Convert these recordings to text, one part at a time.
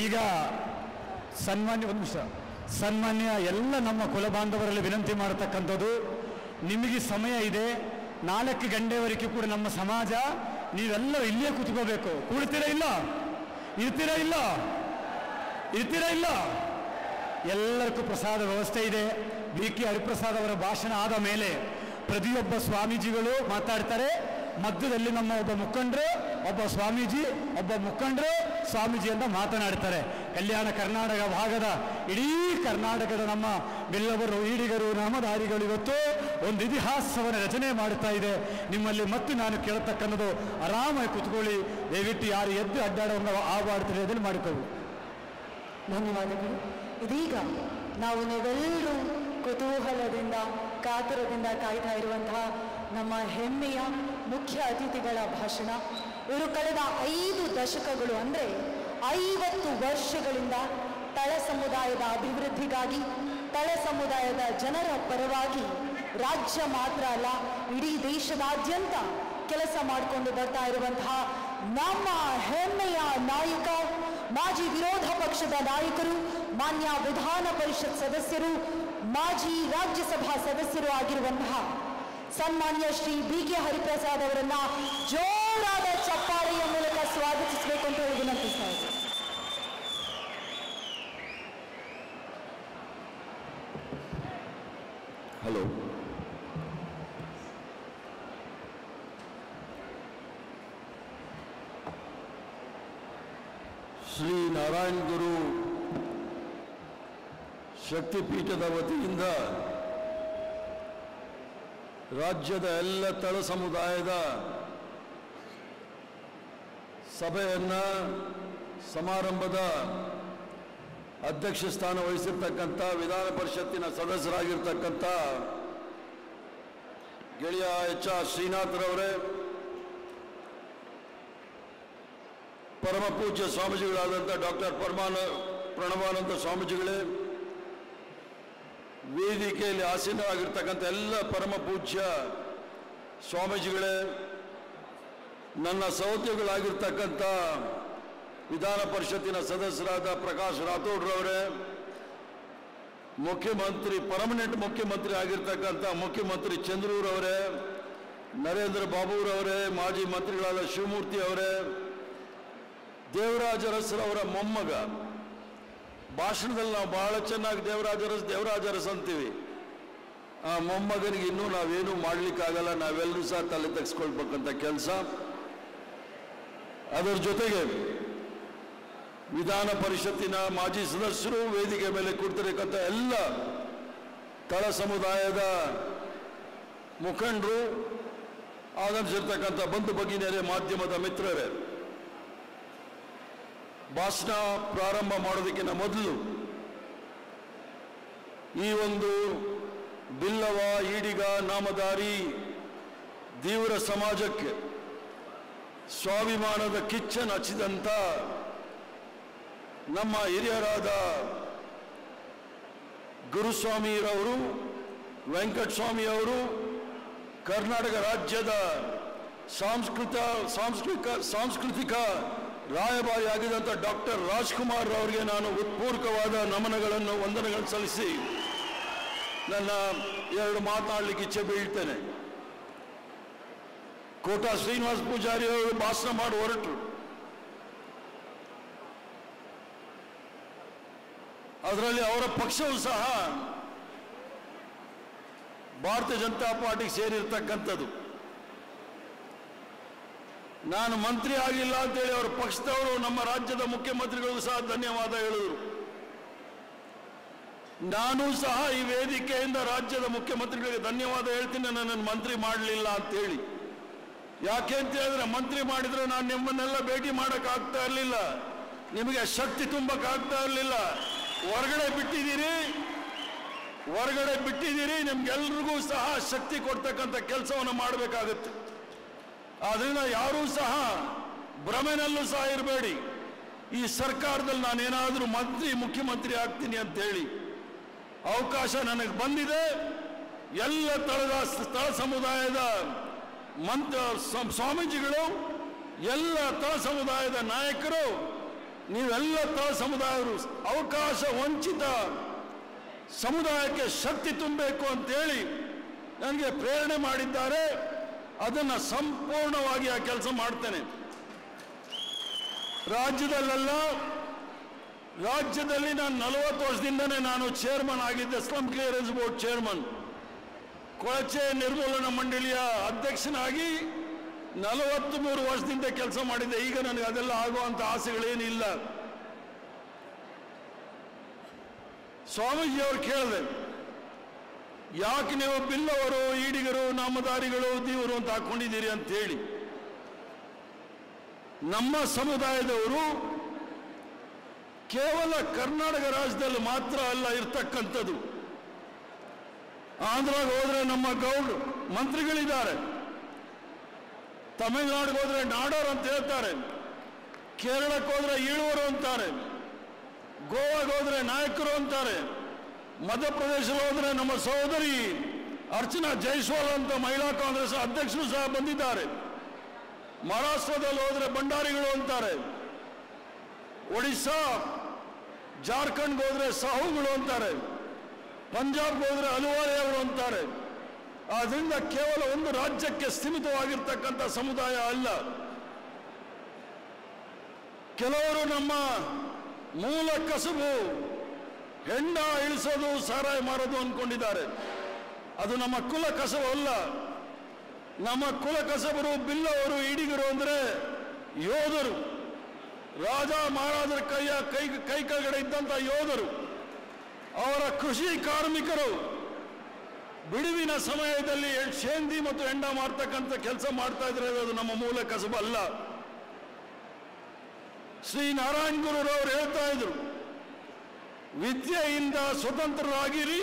ಈಗ ಸನ್ಮಾನ್ಯ ಒಂದು ನಿಮಿಷ ಸನ್ಮಾನ್ಯ ಎಲ್ಲ ನಮ್ಮ ಕುಲ ಬಾಂಧವರಲ್ಲಿ ವಿನಂತಿ ಮಾಡತಕ್ಕಂಥದ್ದು ನಿಮಗೆ ಸಮಯ ಇದೆ ನಾಲ್ಕು ಗಂಟೆವರೆಗೆ ಕೂಡ ನಮ್ಮ ಸಮಾಜ ನೀವೆಲ್ಲರೂ ಇಲ್ಲೇ ಕೂತ್ಕೋಬೇಕು ಕೂಡ್ತೀರಾ ಇಲ್ಲ ಇರ್ತೀರಾ ಇಲ್ಲ ಇರ್ತೀರಾ ಇಲ್ಲ ಎಲ್ಲರಿಗೂ ಪ್ರಸಾದ ವ್ಯವಸ್ಥೆ ಇದೆ ಬಿ ಕೆ ಹರಿಪ್ರಸಾದ್ ಅವರ ಭಾಷಣ ಆದ ಮೇಲೆ ಪ್ರತಿಯೊಬ್ಬ ಸ್ವಾಮೀಜಿಗಳು ಮಾತಾಡ್ತಾರೆ ಮಧ್ಯದಲ್ಲಿ ನಮ್ಮ ಒಬ್ಬ ಮುಖಂಡರು ಒಬ್ಬ ಸ್ವಾಮೀಜಿ ಒಬ್ಬ ಮುಖಂಡರು ಸ್ವಾಮೀಜಿಯಿಂದ ಮಾತನಾಡ್ತಾರೆ ಕಲ್ಯಾಣ ಕರ್ನಾಟಕ ಭಾಗದ ಇಡೀ ಕರ್ನಾಟಕದ ನಮ್ಮ ಬೆಲ್ಲವರು ಈಡಿಗರು ನಾಮಧಾರಿಗಳು ಇವತ್ತು ಒಂದು ಇತಿಹಾಸವನ್ನು ರಚನೆ ಮಾಡ್ತಾ ಇದೆ ನಿಮ್ಮಲ್ಲಿ ಮತ್ತೆ ನಾನು ಕೇಳತಕ್ಕನ್ನೋದು ಆರಾಮಾಗಿ ಕುತ್ಕೊಳ್ಳಿ ದಯವಿಟ್ಟು ಯಾರು ಎದ್ದು ಅಡ್ಡಾಡೋಂಗ ಆವಾಡ್ತಾರೆ ಅದನ್ನು ಮಾಡಿಕೊಳ್ಳಿ ಧನ್ಯವಾದಗಳು ಇದೀಗ ನಾವು ನೀವೆಲ್ಲರೂ ಕುತೂಹಲದಿಂದ ಕಾತುರದಿಂದ ಕಾಯ್ತಾ ಇರುವಂತಹ ನಮ್ಮ ಹೆಮ್ಮೆಯ ಮುಖ್ಯ ಅತಿಥಿಗಳ ಭಾಷಣ ಇವರು ಕಳೆದ ಐದು ದಶಕಗಳು ಅಂದರೆ ಐವತ್ತು ವರ್ಷಗಳಿಂದ ತಳ ಸಮುದಾಯದ ಅಭಿವೃದ್ಧಿಗಾಗಿ ತಳ ಸಮುದಾಯದ ಜನರ ಪರವಾಗಿ ರಾಜ್ಯ ಮಾತ್ರ ಅಲ್ಲ ಇಡೀ ದೇಶದಾದ್ಯಂತ ಕೆಲಸ ಮಾಡಿಕೊಂಡು ಬರ್ತಾ ಇರುವಂತಹ ನಮ್ಮ ಹೆಮ್ಮೆಯ ನಾಯಕ ಮಾಜಿ ವಿರೋಧ ಪಕ್ಷದ ನಾಯಕರು ಮಾನ್ಯ ವಿಧಾನ ಪರಿಷತ್ ಸದಸ್ಯರು ಮಾಜಿ ರಾಜ್ಯಸಭಾ ಸದಸ್ಯರು ಆಗಿರುವಂತಹ ಸನ್ಮಾನ್ಯ ಶ್ರೀ ಬಿ ಕೆ ಹರಿಪ್ರಸಾದ್ ಅವರನ್ನ ಜೋರಾದ ಚಪ್ಪಾಳೆಯ ಮೂಲಕ ಸ್ವಾಗತಿಸಬೇಕು ಅಂತ ಹೇಳಿ ವಿನಂತಿಸ್ತಾ ಇದ್ದೀನಿ ಹಲೋ ಶ್ರೀ ನಾರಾಯಣ ಗುರು ಶಕ್ತಿಪೀಠದ ವತಿಯಿಂದ ರಾಜ್ಯದ ಎಲ್ಲ ತಳ ಸಮುದಾಯದ ಸಭೆಯನ್ನು ಸಮಾರಂಭದ ಅಧ್ಯಕ್ಷ ಸ್ಥಾನ ವಹಿಸಿರ್ತಕ್ಕಂಥ ವಿಧಾನ ಪರಿಷತ್ತಿನ ಸದಸ್ಯರಾಗಿರ್ತಕ್ಕಂಥ ಗೆಳೆಯ ಎಚ್ ಆರ್ ಶ್ರೀನಾಥ್ರವರೇ ಪರಮ ಪೂಜ್ಯ ಸ್ವಾಮೀಜಿಗಳಾದಂಥ ಡಾಕ್ಟರ್ ಪರಮಾನ ಪ್ರಣವಾನಂದ ಸ್ವಾಮೀಜಿಗಳೇ ವೇದಿಕೆಯಲ್ಲಿ ಆಸೀನರಾಗಿರ್ತಕ್ಕಂಥ ಎಲ್ಲ ಪರಮ ಪೂಜ್ಯ ಸ್ವಾಮೀಜಿಗಳೇ ನನ್ನ ಸಹೋದ್ಯೋಗಿಗಳಾಗಿರ್ತಕ್ಕಂಥ ವಿಧಾನ ಪರಿಷತ್ತಿನ ಸದಸ್ಯರಾದ ಪ್ರಕಾಶ್ ರಾಥೋಡ್ರವರೇ ಮುಖ್ಯಮಂತ್ರಿ ಪರ್ಮನೆಂಟ್ ಮುಖ್ಯಮಂತ್ರಿ ಆಗಿರ್ತಕ್ಕಂಥ ಮುಖ್ಯಮಂತ್ರಿ ಚಂದ್ರೂರವರೇ ನರೇಂದ್ರ ಬಾಬುರವರೇ ಮಾಜಿ ಮಂತ್ರಿಗಳಾದ ಶಿವಮೂರ್ತಿ ಅವರೇ ದೇವರಾಜ ಅರಸರವರ ಮೊಮ್ಮಗ ಭಾಷಣದಲ್ಲಿ ನಾವು ಬಹಳ ಚೆನ್ನಾಗಿ ದೇವರಾಜ ಅರಸ್ ದೇವರಾಜ ಅರಸ್ ಅಂತೀವಿ ಆ ಮೊಮ್ಮಗನಿಗೆ ಇನ್ನೂ ನಾವೇನು ಮಾಡ್ಲಿಕ್ಕಾಗಲ್ಲ ನಾವೆಲ್ಲರೂ ಸಹ ತಲೆ ತೆಗೆಸ್ಕೊಳ್ಬೇಕಂತ ಕೆಲಸ ಅದರ ಜೊತೆಗೆ ವಿಧಾನ ಪರಿಷತ್ತಿನ ಮಾಜಿ ಸದಸ್ಯರು ವೇದಿಕೆ ಮೇಲೆ ಕೂಡ್ತಿರತಕ್ಕಂಥ ಎಲ್ಲ ತಳ ಸಮುದಾಯದ ಮುಖಂಡರು ಆಗಮಿಸಿರ್ತಕ್ಕಂಥ ಬಂಧು ಭಗಿನಿಯರೇ ಮಾಧ್ಯಮದ ಮಿತ್ರರೇ ಭಾಷಣ ಪ್ರಾರಂಭ ಮಾಡೋದಕ್ಕಿಂತ ಮೊದಲು ಈ ಒಂದು ಬಿಲ್ಲವ ಈಡಿಗ ನಾಮಧಾರಿ ತೀವ್ರ ಸಮಾಜಕ್ಕೆ ಸ್ವಾಭಿಮಾನದ ಕಿಚ್ಚನ್ ಹಚ್ಚಿದಂಥ ನಮ್ಮ ಹಿರಿಯರಾದ ಗುರುಸ್ವಾಮಿರವರು ವೆಂಕಟಸ್ವಾಮಿಯವರು ಕರ್ನಾಟಕ ರಾಜ್ಯದ ಸಾಂಸ್ಕೃತ ಸಾಂಸ್ಕೃತಿಕ ಸಾಂಸ್ಕೃತಿಕ ರಾಯಭಾರಿ ಆಗಿದಂಥ ಡಾಕ್ಟರ್ ರಾಜ್ಕುಮಾರ್ ಅವರಿಗೆ ನಾನು ಉತ್ಪೂರ್ವಕವಾದ ನಮನಗಳನ್ನು ವಂದನೆಗಳನ್ನು ಸಲ್ಲಿಸಿ ನನ್ನ ಎರಡು ಮಾತನಾಡಲಿಕ್ಕೆ ಇಚ್ಛೆ ಬೀಳ್ತೇನೆ ಕೋಟಾ ಶ್ರೀನಿವಾಸ ಪೂಜಾರಿ ಅವರು ಭಾಷಣ ಮಾಡಿ ಹೊರಟರು ಅದರಲ್ಲಿ ಅವರ ಪಕ್ಷವು ಸಹ ಭಾರತೀಯ ಜನತಾ ಪಾರ್ಟಿಗೆ ಸೇರಿರ್ತಕ್ಕಂಥದ್ದು ನಾನು ಮಂತ್ರಿ ಆಗಿಲ್ಲ ಅಂತೇಳಿ ಅವರ ಪಕ್ಷದವರು ನಮ್ಮ ರಾಜ್ಯದ ಮುಖ್ಯಮಂತ್ರಿಗಳಿಗೂ ಸಹ ಧನ್ಯವಾದ ಹೇಳಿದರು ನಾನು ಸಹ ಈ ವೇದಿಕೆಯಿಂದ ರಾಜ್ಯದ ಮುಖ್ಯಮಂತ್ರಿಗಳಿಗೆ ಧನ್ಯವಾದ ಹೇಳ್ತೀನಿ ನನ್ನನ್ನು ಮಂತ್ರಿ ಮಾಡಲಿಲ್ಲ ಅಂತೇಳಿ ಯಾಕೆ ಅಂತ ಹೇಳಿದ್ರೆ ಮಂತ್ರಿ ಮಾಡಿದ್ರೆ ನಾನು ನಿಮ್ಮನ್ನೆಲ್ಲ ಭೇಟಿ ಮಾಡೋಕ್ಕಾಗ್ತಾ ಇರಲಿಲ್ಲ ನಿಮಗೆ ಶಕ್ತಿ ತುಂಬಕ್ಕಾಗ್ತಾ ಇರಲಿಲ್ಲ ಹೊರಗಡೆ ಬಿಟ್ಟಿದ್ದೀರಿ ಹೊರಗಡೆ ಬಿಟ್ಟಿದ್ದೀರಿ ನಿಮ್ಗೆಲ್ರಿಗೂ ಸಹ ಶಕ್ತಿ ಕೊಡ್ತಕ್ಕಂಥ ಕೆಲಸವನ್ನು ಮಾಡಬೇಕಾಗುತ್ತೆ ಆದ್ರಿಂದ ಯಾರೂ ಸಹ ಭ್ರಮೆನಲ್ಲೂ ಸಹ ಇರಬೇಡಿ ಈ ಸರ್ಕಾರದಲ್ಲಿ ನಾನೇನಾದರೂ ಮಂತ್ರಿ ಮುಖ್ಯಮಂತ್ರಿ ಆಗ್ತೀನಿ ಅಂತ ಹೇಳಿ ಅವಕಾಶ ನನಗೆ ಬಂದಿದೆ ಎಲ್ಲ ತಳದ ಸ್ಥಳ ಸಮುದಾಯದ ಮಂತ್ರ ಸ್ವಾಮೀಜಿಗಳು ಎಲ್ಲ ತಳ ಸಮುದಾಯದ ನಾಯಕರು ನೀವೆಲ್ಲ ತ ಸಮುದಾಯರು ಅವಕಾಶ ವಂಚಿತ ಸಮುದಾಯಕ್ಕೆ ಶಕ್ತಿ ತುಂಬಬೇಕು ಅಂತೇಳಿ ನನಗೆ ಪ್ರೇರಣೆ ಮಾಡಿದ್ದಾರೆ ಅದನ್ನು ಸಂಪೂರ್ಣವಾಗಿ ಆ ಕೆಲಸ ಮಾಡ್ತೇನೆ ರಾಜ್ಯದಲ್ಲೆಲ್ಲ ರಾಜ್ಯದಲ್ಲಿ ನಾನು ನಲವತ್ತು ವರ್ಷದಿಂದನೇ ನಾನು ಚೇರ್ಮನ್ ಆಗಿದ್ದೆ ಸ್ಲಮ್ ಕ್ಲಿಯರೆನ್ಸ್ ಬೋರ್ಡ್ ಚೇರ್ಮನ್ ಕೊಳಚೆ ನಿರ್ಮೂಲನಾ ಮಂಡಳಿಯ ಅಧ್ಯಕ್ಷನಾಗಿ ನಲವತ್ತು ಮೂರು ವರ್ಷದಿಂದ ಕೆಲಸ ಮಾಡಿದ್ದೆ ಈಗ ನನಗೆ ಅದೆಲ್ಲ ಆಗುವಂತ ಆಸೆಗಳೇನಿಲ್ಲ ಸ್ವಾಮೀಜಿಯವರು ಕೇಳಿದೆ ಯಾಕೆ ನೀವು ಬಿಲ್ಲವರು ಈಡಿಗರು ನಾಮಧಾರಿಗಳು ದೇವರು ಅಂತ ಹಾಕೊಂಡಿದ್ದೀರಿ ಅಂತ ಹೇಳಿ ನಮ್ಮ ಸಮುದಾಯದವರು ಕೇವಲ ಕರ್ನಾಟಕ ರಾಜ್ಯದಲ್ಲಿ ಮಾತ್ರ ಅಲ್ಲ ಇರ್ತಕ್ಕಂಥದ್ದು ಆಂಧ್ರಾಗ ಹೋದ್ರೆ ನಮ್ಮ ಗೌಡ್ ಮಂತ್ರಿಗಳಿದ್ದಾರೆ ತಮಿಳುನಾಡಿಗೆ ಹೋದ್ರೆ ನಾಡೋರು ಅಂತ ಹೇಳ್ತಾರೆ ಕೇರಳಕ್ಕೆ ಹೋದ್ರೆ ಈಳುವರು ಅಂತಾರೆ ಗೋವಾಗೆ ಹೋದ್ರೆ ನಾಯಕರು ಅಂತಾರೆ ಮಧ್ಯಪ್ರದೇಶದಲ್ಲಿ ಹೋದ್ರೆ ನಮ್ಮ ಸಹೋದರಿ ಅರ್ಚನಾ ಜೈಸ್ವಾಲ್ ಅಂತ ಮಹಿಳಾ ಕಾಂಗ್ರೆಸ್ ಅಧ್ಯಕ್ಷರು ಸಹ ಬಂದಿದ್ದಾರೆ ಮಹಾರಾಷ್ಟ್ರದಲ್ಲಿ ಹೋದ್ರೆ ಭಂಡಾರಿಗಳು ಅಂತಾರೆ ಒಡಿಶಾ ಜಾರ್ಖಂಡ್ಗೆ ಹೋದ್ರೆ ಸಾಹುಗಳು ಅಂತಾರೆ ಪಂಜಾಬ್ಗೆ ಹೋದ್ರೆ ಅಲುವಾರಿಯವರು ಅಂತಾರೆ ಆದ್ರಿಂದ ಕೇವಲ ಒಂದು ರಾಜ್ಯಕ್ಕೆ ಸೀಮಿತವಾಗಿರ್ತಕ್ಕಂಥ ಸಮುದಾಯ ಅಲ್ಲ ಕೆಲವರು ನಮ್ಮ ಮೂಲ ಕಸುಬು ಹೆಂಡ ಇಳಿಸೋದು ಸಾರಾಯಿ ಮಾರೋದು ಅಂದ್ಕೊಂಡಿದ್ದಾರೆ ಅದು ನಮ್ಮ ಕುಲ ಕಸಬು ಅಲ್ಲ ನಮ್ಮ ಕುಲ ಕಸಬರು ಬಿಲ್ಲವರು ಈಡಿಗರು ಅಂದರೆ ಯೋಧರು ರಾಜ ಮಹಾರಾಜರ ಕೈಯ ಕೈ ಕೈ ಕೆಳಗಡೆ ಇದ್ದಂಥ ಯೋಧರು ಅವರ ಕೃಷಿ ಕಾರ್ಮಿಕರು ಬಿಡುವಿನ ಸಮಯದಲ್ಲಿ ಶೇಂದಿ ಮತ್ತು ಹೆಂಡ ಮಾಡ್ತಕ್ಕಂಥ ಕೆಲಸ ಮಾಡ್ತಾ ಇದ್ರೆ ಅದು ನಮ್ಮ ಮೂಲ ಕಸಬಲ್ಲ ಶ್ರೀ ನಾರಾಯಣ ಗುರುರವರು ಹೇಳ್ತಾ ಇದ್ರು ವಿದ್ಯೆಯಿಂದ ಸ್ವತಂತ್ರರಾಗಿರಿ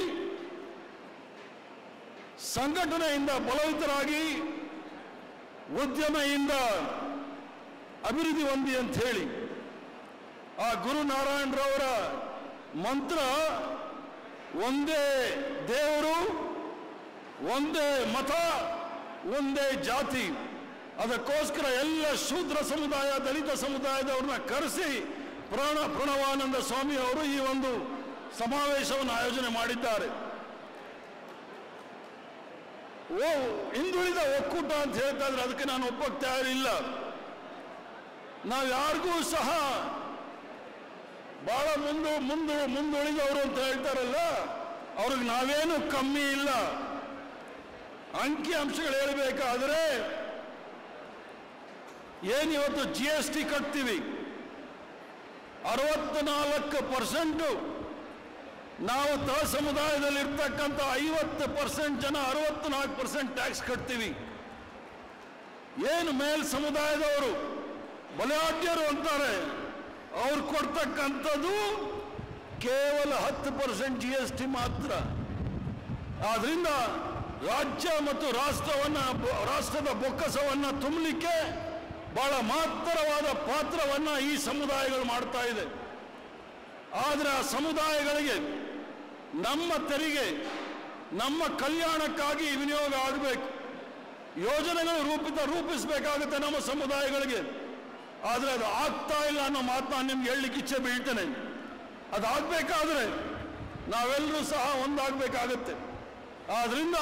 ಸಂಘಟನೆಯಿಂದ ಬಲವಿತರಾಗಿ ಉದ್ಯಮೆಯಿಂದ ಅಭಿವೃದ್ಧಿ ಹೊಂದಿ ಅಂತ ಹೇಳಿ ಆ ಗುರು ನಾರಾಯಣರವರ ಮಂತ್ರ ಒಂದೇ ದೇವರು ಒಂದೇ ಮತ ಒಂದೇ ಜಾತಿ ಅದಕ್ಕೋಸ್ಕರ ಎಲ್ಲ ಶೂದ್ರ ಸಮುದಾಯ ದಲಿತ ಸಮುದಾಯದವ್ರನ್ನ ಕರೆಸಿ ಪ್ರಾಣ ಪ್ರಣವಾನಂದ ಸ್ವಾಮಿ ಅವರು ಈ ಒಂದು ಸಮಾವೇಶವನ್ನು ಆಯೋಜನೆ ಮಾಡಿದ್ದಾರೆ ಓ ಹಿಂದುಳಿದ ಒಕ್ಕೂಟ ಅಂತ ಹೇಳ್ತಾ ಇದ್ರೆ ಅದಕ್ಕೆ ನಾನು ಒಪ್ಪಕ್ಕೆ ತಯಾರಿಲ್ಲ ನಾವು ಯಾರಿಗೂ ಸಹ ಬಹಳ ಮುಂದು ಮುಂದು ಮುಂದುಳಿದವರು ಅಂತ ಹೇಳ್ತಾರಲ್ಲ ಅವ್ರಿಗೆ ನಾವೇನು ಕಮ್ಮಿ ಇಲ್ಲ ಅಂಕಿ ಅಂಶಗಳು ಹೇಳಬೇಕಾದ್ರೆ ಏನಿವತ್ತು ಜಿ ಎಸ್ ಟಿ ಕಟ್ತೀವಿ ಅರವತ್ನಾಲ್ಕು ಪರ್ಸೆಂಟು ನಾವು ತ ಸಮುದಾಯದಲ್ಲಿ ಇರ್ತಕ್ಕಂಥ ಐವತ್ತು ಪರ್ಸೆಂಟ್ ಜನ ಅರವತ್ನಾಲ್ಕು ಪರ್ಸೆಂಟ್ ಟ್ಯಾಕ್ಸ್ ಕಟ್ತೀವಿ ಏನು ಮೇಲ್ ಸಮುದಾಯದವರು ಬಲಾಢ್ಯರು ಅಂತಾರೆ ಅವ್ರು ಕೊಡ್ತಕ್ಕಂಥದ್ದು ಕೇವಲ ಹತ್ತು ಪರ್ಸೆಂಟ್ ಜಿ ಎಸ್ ಟಿ ಮಾತ್ರ ಆದ್ರಿಂದ ರಾಜ್ಯ ಮತ್ತು ರಾಷ್ಟ್ರವನ್ನ ರಾಷ್ಟ್ರದ ಬೊಕ್ಕಸವನ್ನ ತುಂಬಲಿಕ್ಕೆ ಬಹಳ ಮಹತ್ತರವಾದ ಪಾತ್ರವನ್ನ ಈ ಸಮುದಾಯಗಳು ಮಾಡ್ತಾ ಇದೆ ಆದರೆ ಆ ಸಮುದಾಯಗಳಿಗೆ ನಮ್ಮ ತೆರಿಗೆ ನಮ್ಮ ಕಲ್ಯಾಣಕ್ಕಾಗಿ ವಿನಿಯೋಗ ಆಗಬೇಕು ಯೋಜನೆಗಳು ರೂಪಿತ ರೂಪಿಸಬೇಕಾಗುತ್ತೆ ನಮ್ಮ ಸಮುದಾಯಗಳಿಗೆ ಆದರೆ ಅದು ಆಗ್ತಾ ಇಲ್ಲ ಅನ್ನೋ ಮಾತು ನಾನು ನಿಮ್ಗೆ ಹೇಳಲಿಕ್ಕೆ ಇಚ್ಛೆ ಬೀಳ್ತೇನೆ ಅದಾಗಬೇಕಾದ್ರೆ ನಾವೆಲ್ಲರೂ ಸಹ ಒಂದಾಗಬೇಕಾಗತ್ತೆ ಆದ್ರಿಂದ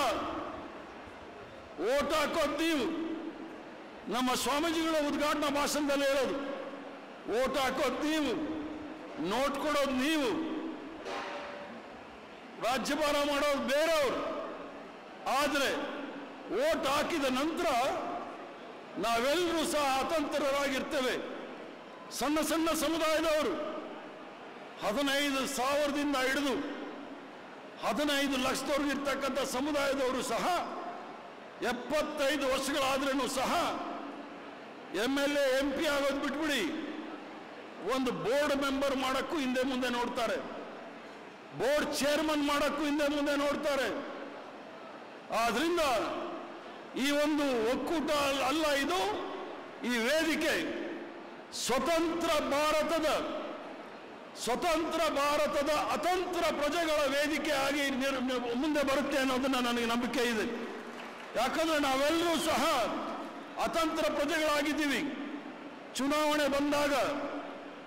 ಓಟ್ ಹಾಕೋದು ನೀವು ನಮ್ಮ ಸ್ವಾಮೀಜಿಗಳ ಉದ್ಘಾಟನಾ ಭಾಷಣದಲ್ಲಿ ಹೇಳೋದು ಓಟ್ ಹಾಕೋದು ನೀವು ನೋಟ್ ಕೊಡೋದು ನೀವು ರಾಜ್ಯಭಾರ ಮಾಡೋದು ಬೇರೆಯವರು ಆದರೆ ಓಟ್ ಹಾಕಿದ ನಂತರ ನಾವೆಲ್ಲರೂ ಸಹ ಅತಂತ್ರರಾಗಿರ್ತೇವೆ ಸಣ್ಣ ಸಣ್ಣ ಸಮುದಾಯದವರು ಹದಿನೈದು ಸಾವಿರದಿಂದ ಹಿಡಿದು ಹದಿನೈದು ಲಕ್ಷದವರೆಗೆ ಇರ್ತಕ್ಕಂಥ ಸಮುದಾಯದವರು ಸಹ ಎಪ್ಪತ್ತೈದು ವರ್ಷಗಳಾದ್ರೂ ಸಹ M L A M P ಆಗೋದು ಬಿಟ್ಬಿಡಿ ಒಂದು ಬೋರ್ಡ್ ಮೆಂಬರ್ ಮಾಡಕ್ಕೂ ಹಿಂದೆ ಮುಂದೆ ನೋಡ್ತಾರೆ ಬೋರ್ಡ್ ಚೇರ್ಮನ್ ಮಾಡಕ್ಕೂ ಹಿಂದೆ ಮುಂದೆ ನೋಡ್ತಾರೆ ಆದ್ರಿಂದ ಈ ಒಂದು ಒಕ್ಕೂಟ ಅಲ್- ಅಲ್ಲ ಇದು ಈ ವೇದಿಕೆ ಸ್ವತಂತ್ರ ಭಾರತದ ಸ್ವತಂತ್ರ ಭಾರತದ ಅತಂತ್ರ ಪ್ರಜೆಗಳ ವೇದಿಕೆ ಆಗಿ ನಿರ್- ನಿರ್- ಮುಂದೆ ಬರುತ್ತೆ ಅನ್ನೋದನ್ನ ನನಗೆ ನಂಬಿಕೆ ಇದೆ ಯಾಕಂದ್ರೆ ನಾವೆಲ್ಲರೂ ಸಹ ಅತಂತ್ರ ಪ್ರಜೆಗಳಾಗಿದ್ದೀವಿ ಚುನಾವಣೆ ಬಂದಾಗ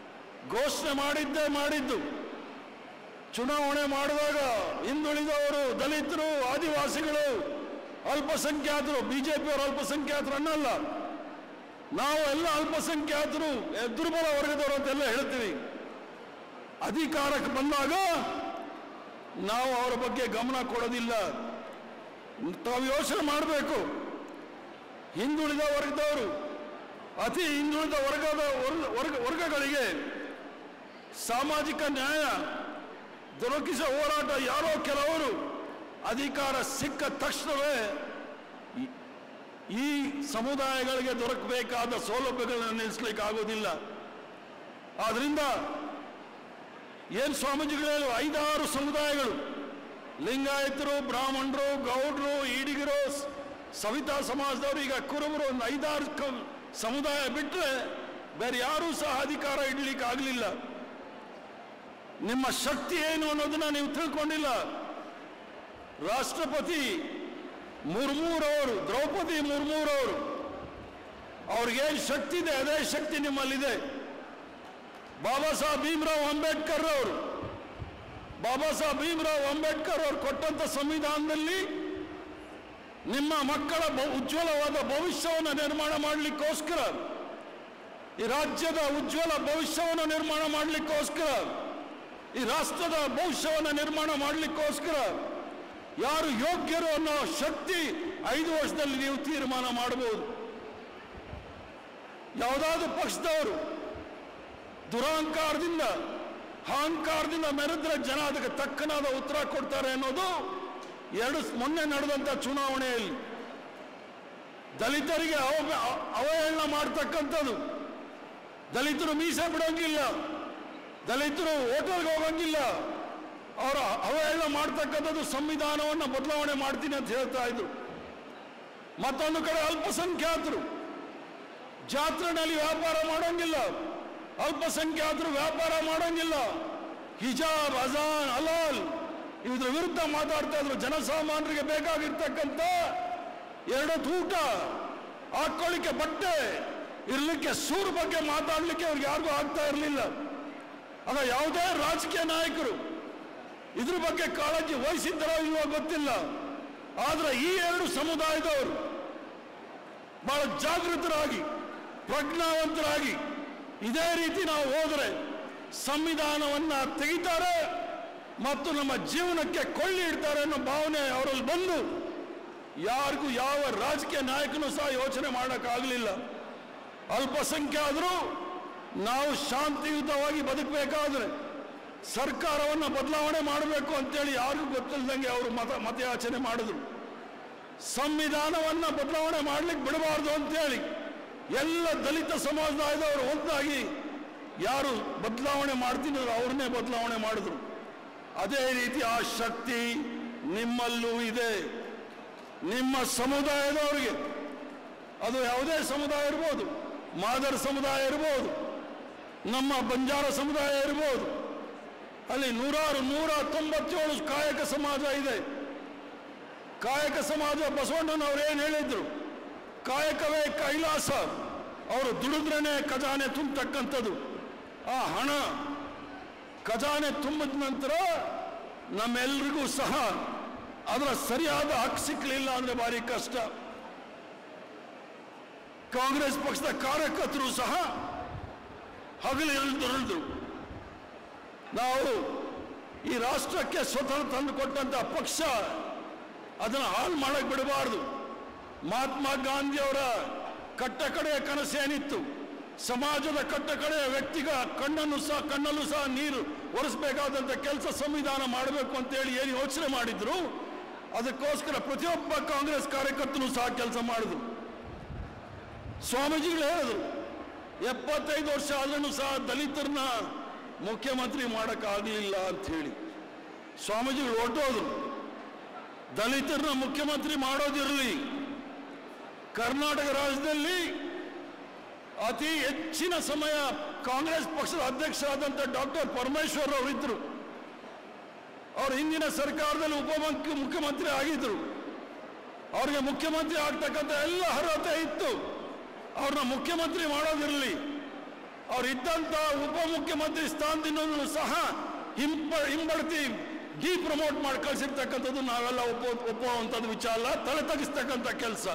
ಘೋಷಣೆ ಮಾಡಿದ್ದೇ ಮಾಡಿದ್ದು ಚುನಾವಣೆ ಮಾಡಿದಾಗ ಹಿಂದುಳಿದವರು ದಲಿತರು ಆದಿವಾಸಿಗಳು ಅಲ್ಪಸಂಖ್ಯಾತರು ಬಿಜೆಪಿಯವರು ಅಲ್ಪಸಂಖ್ಯಾತರು ಅನ್ನಲ್ಲ ನಾವು ಎಲ್ಲ ಅಲ್ಪಸಂಖ್ಯಾತರು ಎ, ದುರ್ಬಲ ವರ್ಗದವರು ಅಂತೆಲ್ಲ ಹೇಳ್ತೀವಿ ಅಧಿಕಾರಕ್ಕೆ ಬಂದಾಗ ನಾವು ಅವರ ಬಗ್ಗೆ ಗಮನ ಕೊಡೋದಿಲ್ಲ ತಾವು ಯೋಚನೆ ಮಾಡಬೇಕು ಹಿಂದುಳಿದ ವರ್ಗದವರು ಅತಿ ಹಿಂದುಳಿದ ವರ್ಗದ ವರ್ಗ- ವರ್ಗ ವರ್ಗಗಳಿಗೆ ಸಾಮಾಜಿಕ ನ್ಯಾಯ ದೊರಕಿಸುವ ಹೋರಾಟ ಯಾರೋ ಕೆಲವರು ಅಧಿಕಾರ ಸಿಕ್ಕ ತಕ್ಷಣವೇ ಈ- ಈ ಸಮುದಾಯಗಳಿಗೆ ದೊರಕಬೇಕಾದ ಸೌಲಭ್ಯಗಳನ್ನು ನಿಲ್ಲಿಸ್ಲಿಕ್ಕೆ ಆಗೋದಿಲ್ಲ ಆದ್ರಿಂದ ಏನು ಸ್ವಾಮೀಜಿಗಳು ಹೇಳುವ ಐದಾರು ಸಮುದಾಯಗಳು ಲಿಂಗಾಯತರು ಬ್ರಾಹ್ಮಣರು ಗೌಡ್ರು ಈಡಿಗರು ಸ್- ಸವಿತಾ ಸಮಾಜದವರು ಈಗ ಕುರುಬರು ಒಂದು ಐದಾರು ಕ- ಸಮುದಾಯ ಬಿಟ್ಟರೆ ಬೇರೆ ಯಾರೂ ಸಹ ಅಧಿಕಾರ ಇಡ್ಲಿಕ್ಕೆ ಆಗಲಿಲ್ಲ ನಿಮ್ಮ ಶಕ್ತಿ ಏನು ಅನ್ನೋದನ್ನ ನೀವು ತಿಳ್ಕೊಂಡಿಲ್ಲ ರಾಷ್ಟ್ರಪತಿ ಮುರ್ಮೂರವರು ದ್ರೌಪದಿ ಮುರ್ಮೂರವರು ಅವ್ರಿಗೇನು ಶಕ್ತಿ ಇದೆ ಅದೇ ಶಕ್ತಿ ನಿಮ್ಮಲ್ಲಿದೆ ಬಾಬಾ ಸಾಹೇಬ್ ಭೀಮ್ರಾವ್ ಅಂಬೇಡ್ಕರ್ ಅವರು ಬಾಬಾ ಸಾಹೇಬ್ ಭೀಮ್ರಾವ್ ಅಂಬೇಡ್ಕರ್ ಅವರು ಕೊಟ್ಟಂತ ಸಂವಿಧಾನದಲ್ಲಿ ನಿಮ್ಮ ಮಕ್ಕಳ ಭ- ಉಜ್ವಲವಾದ ಭವಿಷ್ಯವನ್ನು ನಿರ್ಮಾಣ ಮಾಡಲಿಕ್ಕೋಸ್ಕರ ಈ ರಾಜ್ಯದ ಉಜ್ವಲ ಭವಿಷ್ಯವನ್ನು ನಿರ್ಮಾಣ ಮಾಡಲಿಕ್ಕೋಸ್ಕರ ಈ ರಾಷ್ಟ್ರದ ಭವಿಷ್ಯವನ್ನು ನಿರ್ಮಾಣ ಮಾಡಲಿಕ್ಕೋಸ್ಕರ ಯಾರು ಯೋಗ್ಯರು ಅನ್ನೋ ಶಕ್ತಿ ಐದು ವರ್ಷದಲ್ಲಿ ನೀವು ತೀರ್ಮಾನ ಮಾಡಬಹುದು ಯಾವುದಾದ್ರೂ ಪಕ್ಷದವರು ದುರಹಂಕಾರದಿಂದ ಅಹಂಕಾರದಿಂದ ಮೆರೆದ್ರೆ ಜನ ಅದಕ್ಕೆ ತಕ್ಕನಾದ ಉತ್ತರ ಕೊಡ್ತಾರೆ ಅನ್ನೋದು ಎರಡು ಸ್- ಮೊನ್ನೆ ನಡೆದಂತ ಚುನಾವಣೆಯಲ್ಲಿ ದಲಿತರಿಗೆ ಅವ ಅ- ಅವಹೇಳನ ಮಾಡ್ತಕ್ಕಂಥದ್ದು ದಲಿತರು ಮೀಸೆ ಬಿಡೋಂಗಿಲ್ಲ ದಲಿತರು ಹೋಟೆಲ್ಗೆ ಹೋಗಂಗಿಲ್ಲ ಅವರ ಅವಹೇಳನ ಮಾಡ್ತಕ್ಕಂಥದ್ದು ಸಂವಿಧಾನವನ್ನು ಬದಲಾವಣೆ ಮಾಡ್ತೀನಿ ಅಂತ ಹೇಳ್ತಾ ಇದ್ರು ಮತ್ತೊಂದು ಕಡೆ ಅಲ್ಪಸಂಖ್ಯಾತರು ಜಾತ್ರೆನಲ್ಲಿ ವ್ಯಾಪಾರ ಮಾಡೋಂಗಿಲ್ಲ ಅಲ್ಪಸಂಖ್ಯಾತರು ವ್ಯಾಪಾರ ಮಾಡೋಂಗಿಲ್ಲ ಹಿಜಾಬ್ ಅಜಾನ್ ಅಲಾಲ್ ಇದ್ರ ವಿರುದ್ಧ ಮಾತಾಡ್ತಾ ಇದ್ರು ಜನಸಾಮಾನ್ಯರಿಗೆ ಬೇಕಾಗಿರ್ತಕ್ಕಂಥ ಎರಡು ಊಟ ಹಾಕೊಳ್ಳಿಕ್ಕೆ ಬಟ್ಟೆ ಇರ್ಲಿಕ್ಕೆ ಸೂರ್ ಬಗ್ಗೆ ಮಾತಾಡ್ಲಿಕ್ಕೆ ಅವ್ರಿಗೆ ಯಾರಿಗೂ ಆಗ್ತಾ ಇರಲಿಲ್ಲ ಆಗ ಯಾವುದೇ ರಾಜಕೀಯ ನಾಯಕರು ಇದ್ರ ಬಗ್ಗೆ ಕಾಳಜಿ ವಹಿಸಿದ್ದರೋ ಇಲ್ವೋ ಗೊತ್ತಿಲ್ಲ ಆದ್ರೆ ಈ ಎರಡು ಸಮುದಾಯದವರು ಬಹಳ ಜಾಗೃತರಾಗಿ ಪ್ರಜ್ಞಾವಂತರಾಗಿ ಇದೇ ರೀತಿ ನಾವು ಹೋದರೆ ಸಂವಿಧಾನವನ್ನ ತೆಗಿತಾರೆ ಮತ್ತು ನಮ್ಮ ಜೀವನಕ್ಕೆ ಕೊಳ್ಳಿ ಇಡ್ತಾರೆ ಅನ್ನೋ ಭಾವನೆ ಅವರಲ್ಲಿ ಬಂದು ಯಾರಿಗೂ ಯಾವ ರಾಜಕೀಯ ನಾಯಕನೂ ಸಹ ಯೋಚನೆ ಮಾಡೋಕ್ಕಾಗಲಿಲ್ಲ ಅಲ್ಪಸಂಖ್ಯಾತರು ನಾವು ಶಾಂತಿಯುತವಾಗಿ ಬದುಕಬೇಕಾದ್ರೆ ಸರ್ಕಾರವನ್ನು ಬದಲಾವಣೆ ಮಾಡಬೇಕು ಅಂತೇಳಿ ಯಾರಿಗೂ ಗೊತ್ತಿಲ್ಲದಂಗೆ ಅವರು ಮತ ಮತಯಾಚನೆ ಮಾಡಿದ್ರು ಸಂವಿಧಾನವನ್ನ ಬದಲಾವಣೆ ಮಾಡ್ಲಿಕ್ಕೆ ಬಿಡಬಾರ್ದು ಅಂತೇಳಿ ಎಲ್ಲ ದಲಿತ ಸಮುದಾಯದವರು ಒಂದಾಗಿ ಯಾರು ಬದಲಾವಣೆ ಮಾಡ್ತೀನಿ ಅವ್ರನ್ನೇ ಬದಲಾವಣೆ ಮಾಡಿದ್ರು ಅದೇ ರೀತಿ ಆ ಶಕ್ತಿ ನಿಮ್ಮಲ್ಲೂ ಇದೆ ನಿಮ್ಮ ಸಮುದಾಯದವರಿಗೆ ಅದು ಯಾವುದೇ ಸಮುದಾಯ ಇರ್ಬೋದು ಮಾದರ್ ಸಮುದಾಯ ಇರ್ಬೋದು ನಮ್ಮ ಬಂಜಾರ ಸಮುದಾಯ ಇರ್ಬೋದು ಅಲ್ಲಿ ನೂರಾರು ನೂರ ತೊಂಬತ್ತೇಳು ಕಾಯಕ ಸಮಾಜ ಇದೆ ಕಾಯಕ ಸಮಾಜ ಬಸವಣ್ಣನವ್ರು ಏನು ಹೇಳಿದ್ರು ಕಾಯಕವೇ ಕೈಲಾಸ ಅವರು ದುಡಿದ್ರೇನೆ ಖಜಾನೆ ತುಂಬತಕ್ಕಂಥದ್ದು ಆ ಹಣ ಖಜಾನೆ ತುಂಬಿದ ನಂತರ ನಮ್ಮೆಲ್ರಿಗೂ ಸಹ ಅದರ ಸರಿಯಾದ ಹಕ್ಕು ಸಿಕ್ಕಲಿಲ್ಲ ಅಂದ್ರೆ ಭಾರಿ ಕಷ್ಟ ಕಾಂಗ್ರೆಸ್ ಪಕ್ಷದ ಕಾರ್ಯಕರ್ತರು ಸಹ ಹಗಲಿರುಳಿದ್ರು ನಾವು ಈ ರಾಷ್ಟ್ರಕ್ಕೆ ಸ್ವತಂತ್ರ ತಂದು ಕೊಟ್ಟಂತ ಪಕ್ಷ ಅದನ್ನು ಹಾಳು ಮಾಡಕ್ ಬಿಡಬಾರ್ದು ಮಹಾತ್ಮ ಗಾಂಧಿಯವರ ಕಟ್ಟಕಡೆಯ ಕನಸೇನಿತ್ತು ಸಮಾಜದ ಕಟ್ಟಕಡೆಯ ವ್ಯಕ್ತಿಗ ಕಣ್ಣನ್ನು ಸಹ ಕಣ್ಣಲ್ಲೂ ಸಹ ನೀರು ಒರೆಸಬೇಕಾದಂಥ ಕೆಲಸ ಸಂವಿಧಾನ ಮಾಡಬೇಕು ಅಂತೇಳಿ ಏನು ಯೋಚನೆ ಮಾಡಿದ್ರು ಅದಕ್ಕೋಸ್ಕರ ಪ್ರತಿಯೊಬ್ಬ ಕಾಂಗ್ರೆಸ್ ಕಾರ್ಯಕರ್ತನು ಸಹ ಕೆಲಸ ಮಾಡಿದ್ರು ಸ್ವಾಮೀಜಿಗಳು ಹೇಳಿದ್ರು ಎಪ್ಪತ್ತೈದು ವರ್ಷ ಆದ್ರೂ ಸಹ ದಲಿತರನ್ನ ಮುಖ್ಯಮಂತ್ರಿ ಮಾಡೋಕ್ಕಾಗಲಿಲ್ಲ ಅಂತ ಹೇಳಿ ಸ್ವಾಮೀಜಿಗಳು ಹೊರಟೋದ್ರು ದಲಿತರನ್ನ ಮುಖ್ಯಮಂತ್ರಿ ಮಾಡೋದಿರಲಿ ಕರ್ನಾಟಕ ರಾಜ್ಯದಲ್ಲಿ ಅತಿ ಹೆಚ್ಚಿನ ಸಮಯ ಕಾಂಗ್ರೆಸ್ ಪಕ್ಷದ ಅಧ್ಯಕ್ಷರಾದಂಥ ಡಾಕ್ಟರ್ ಪರಮೇಶ್ವರ್ ಅವರಿದ್ದರು ಅವರು ಹಿಂದಿನ ಸರ್ಕಾರದಲ್ಲಿ ಉಪಮುಖ್ಯ ಮುಖ್ಯಮಂತ್ರಿ ಆಗಿದ್ರು ಅವ್ರಿಗೆ ಮುಖ್ಯಮಂತ್ರಿ ಆಗ್ತಕ್ಕಂಥ ಎಲ್ಲ ಅರ್ಹತೆ ಇತ್ತು ಅವ್ರನ್ನ ಮುಖ್ಯಮಂತ್ರಿ ಮಾಡೋದಿರಲಿ ಅವರಿದ್ದಂಥ ಉಪಮುಖ್ಯಮಂತ್ರಿ ಸ್ಥಾನದಿಂದ ಸಹ ಹಿಂಪ ಹಿಂಬಡ್ತಿ ಡಿ ಪ್ರಮೋಟ್ ಮಾಡಿ ಕಳಿಸಿರ್ತಕ್ಕಂಥದ್ದು ನಾವೆಲ್ಲ ಒಪ್ಪೋ ಒಪ್ಪುವಂಥದ್ದು ವಿಚಾರ ಅಲ್ಲ ತಲೆ ತಗ್ಗಿಸ್ತಕ್ಕಂಥ ಕೆಲಸ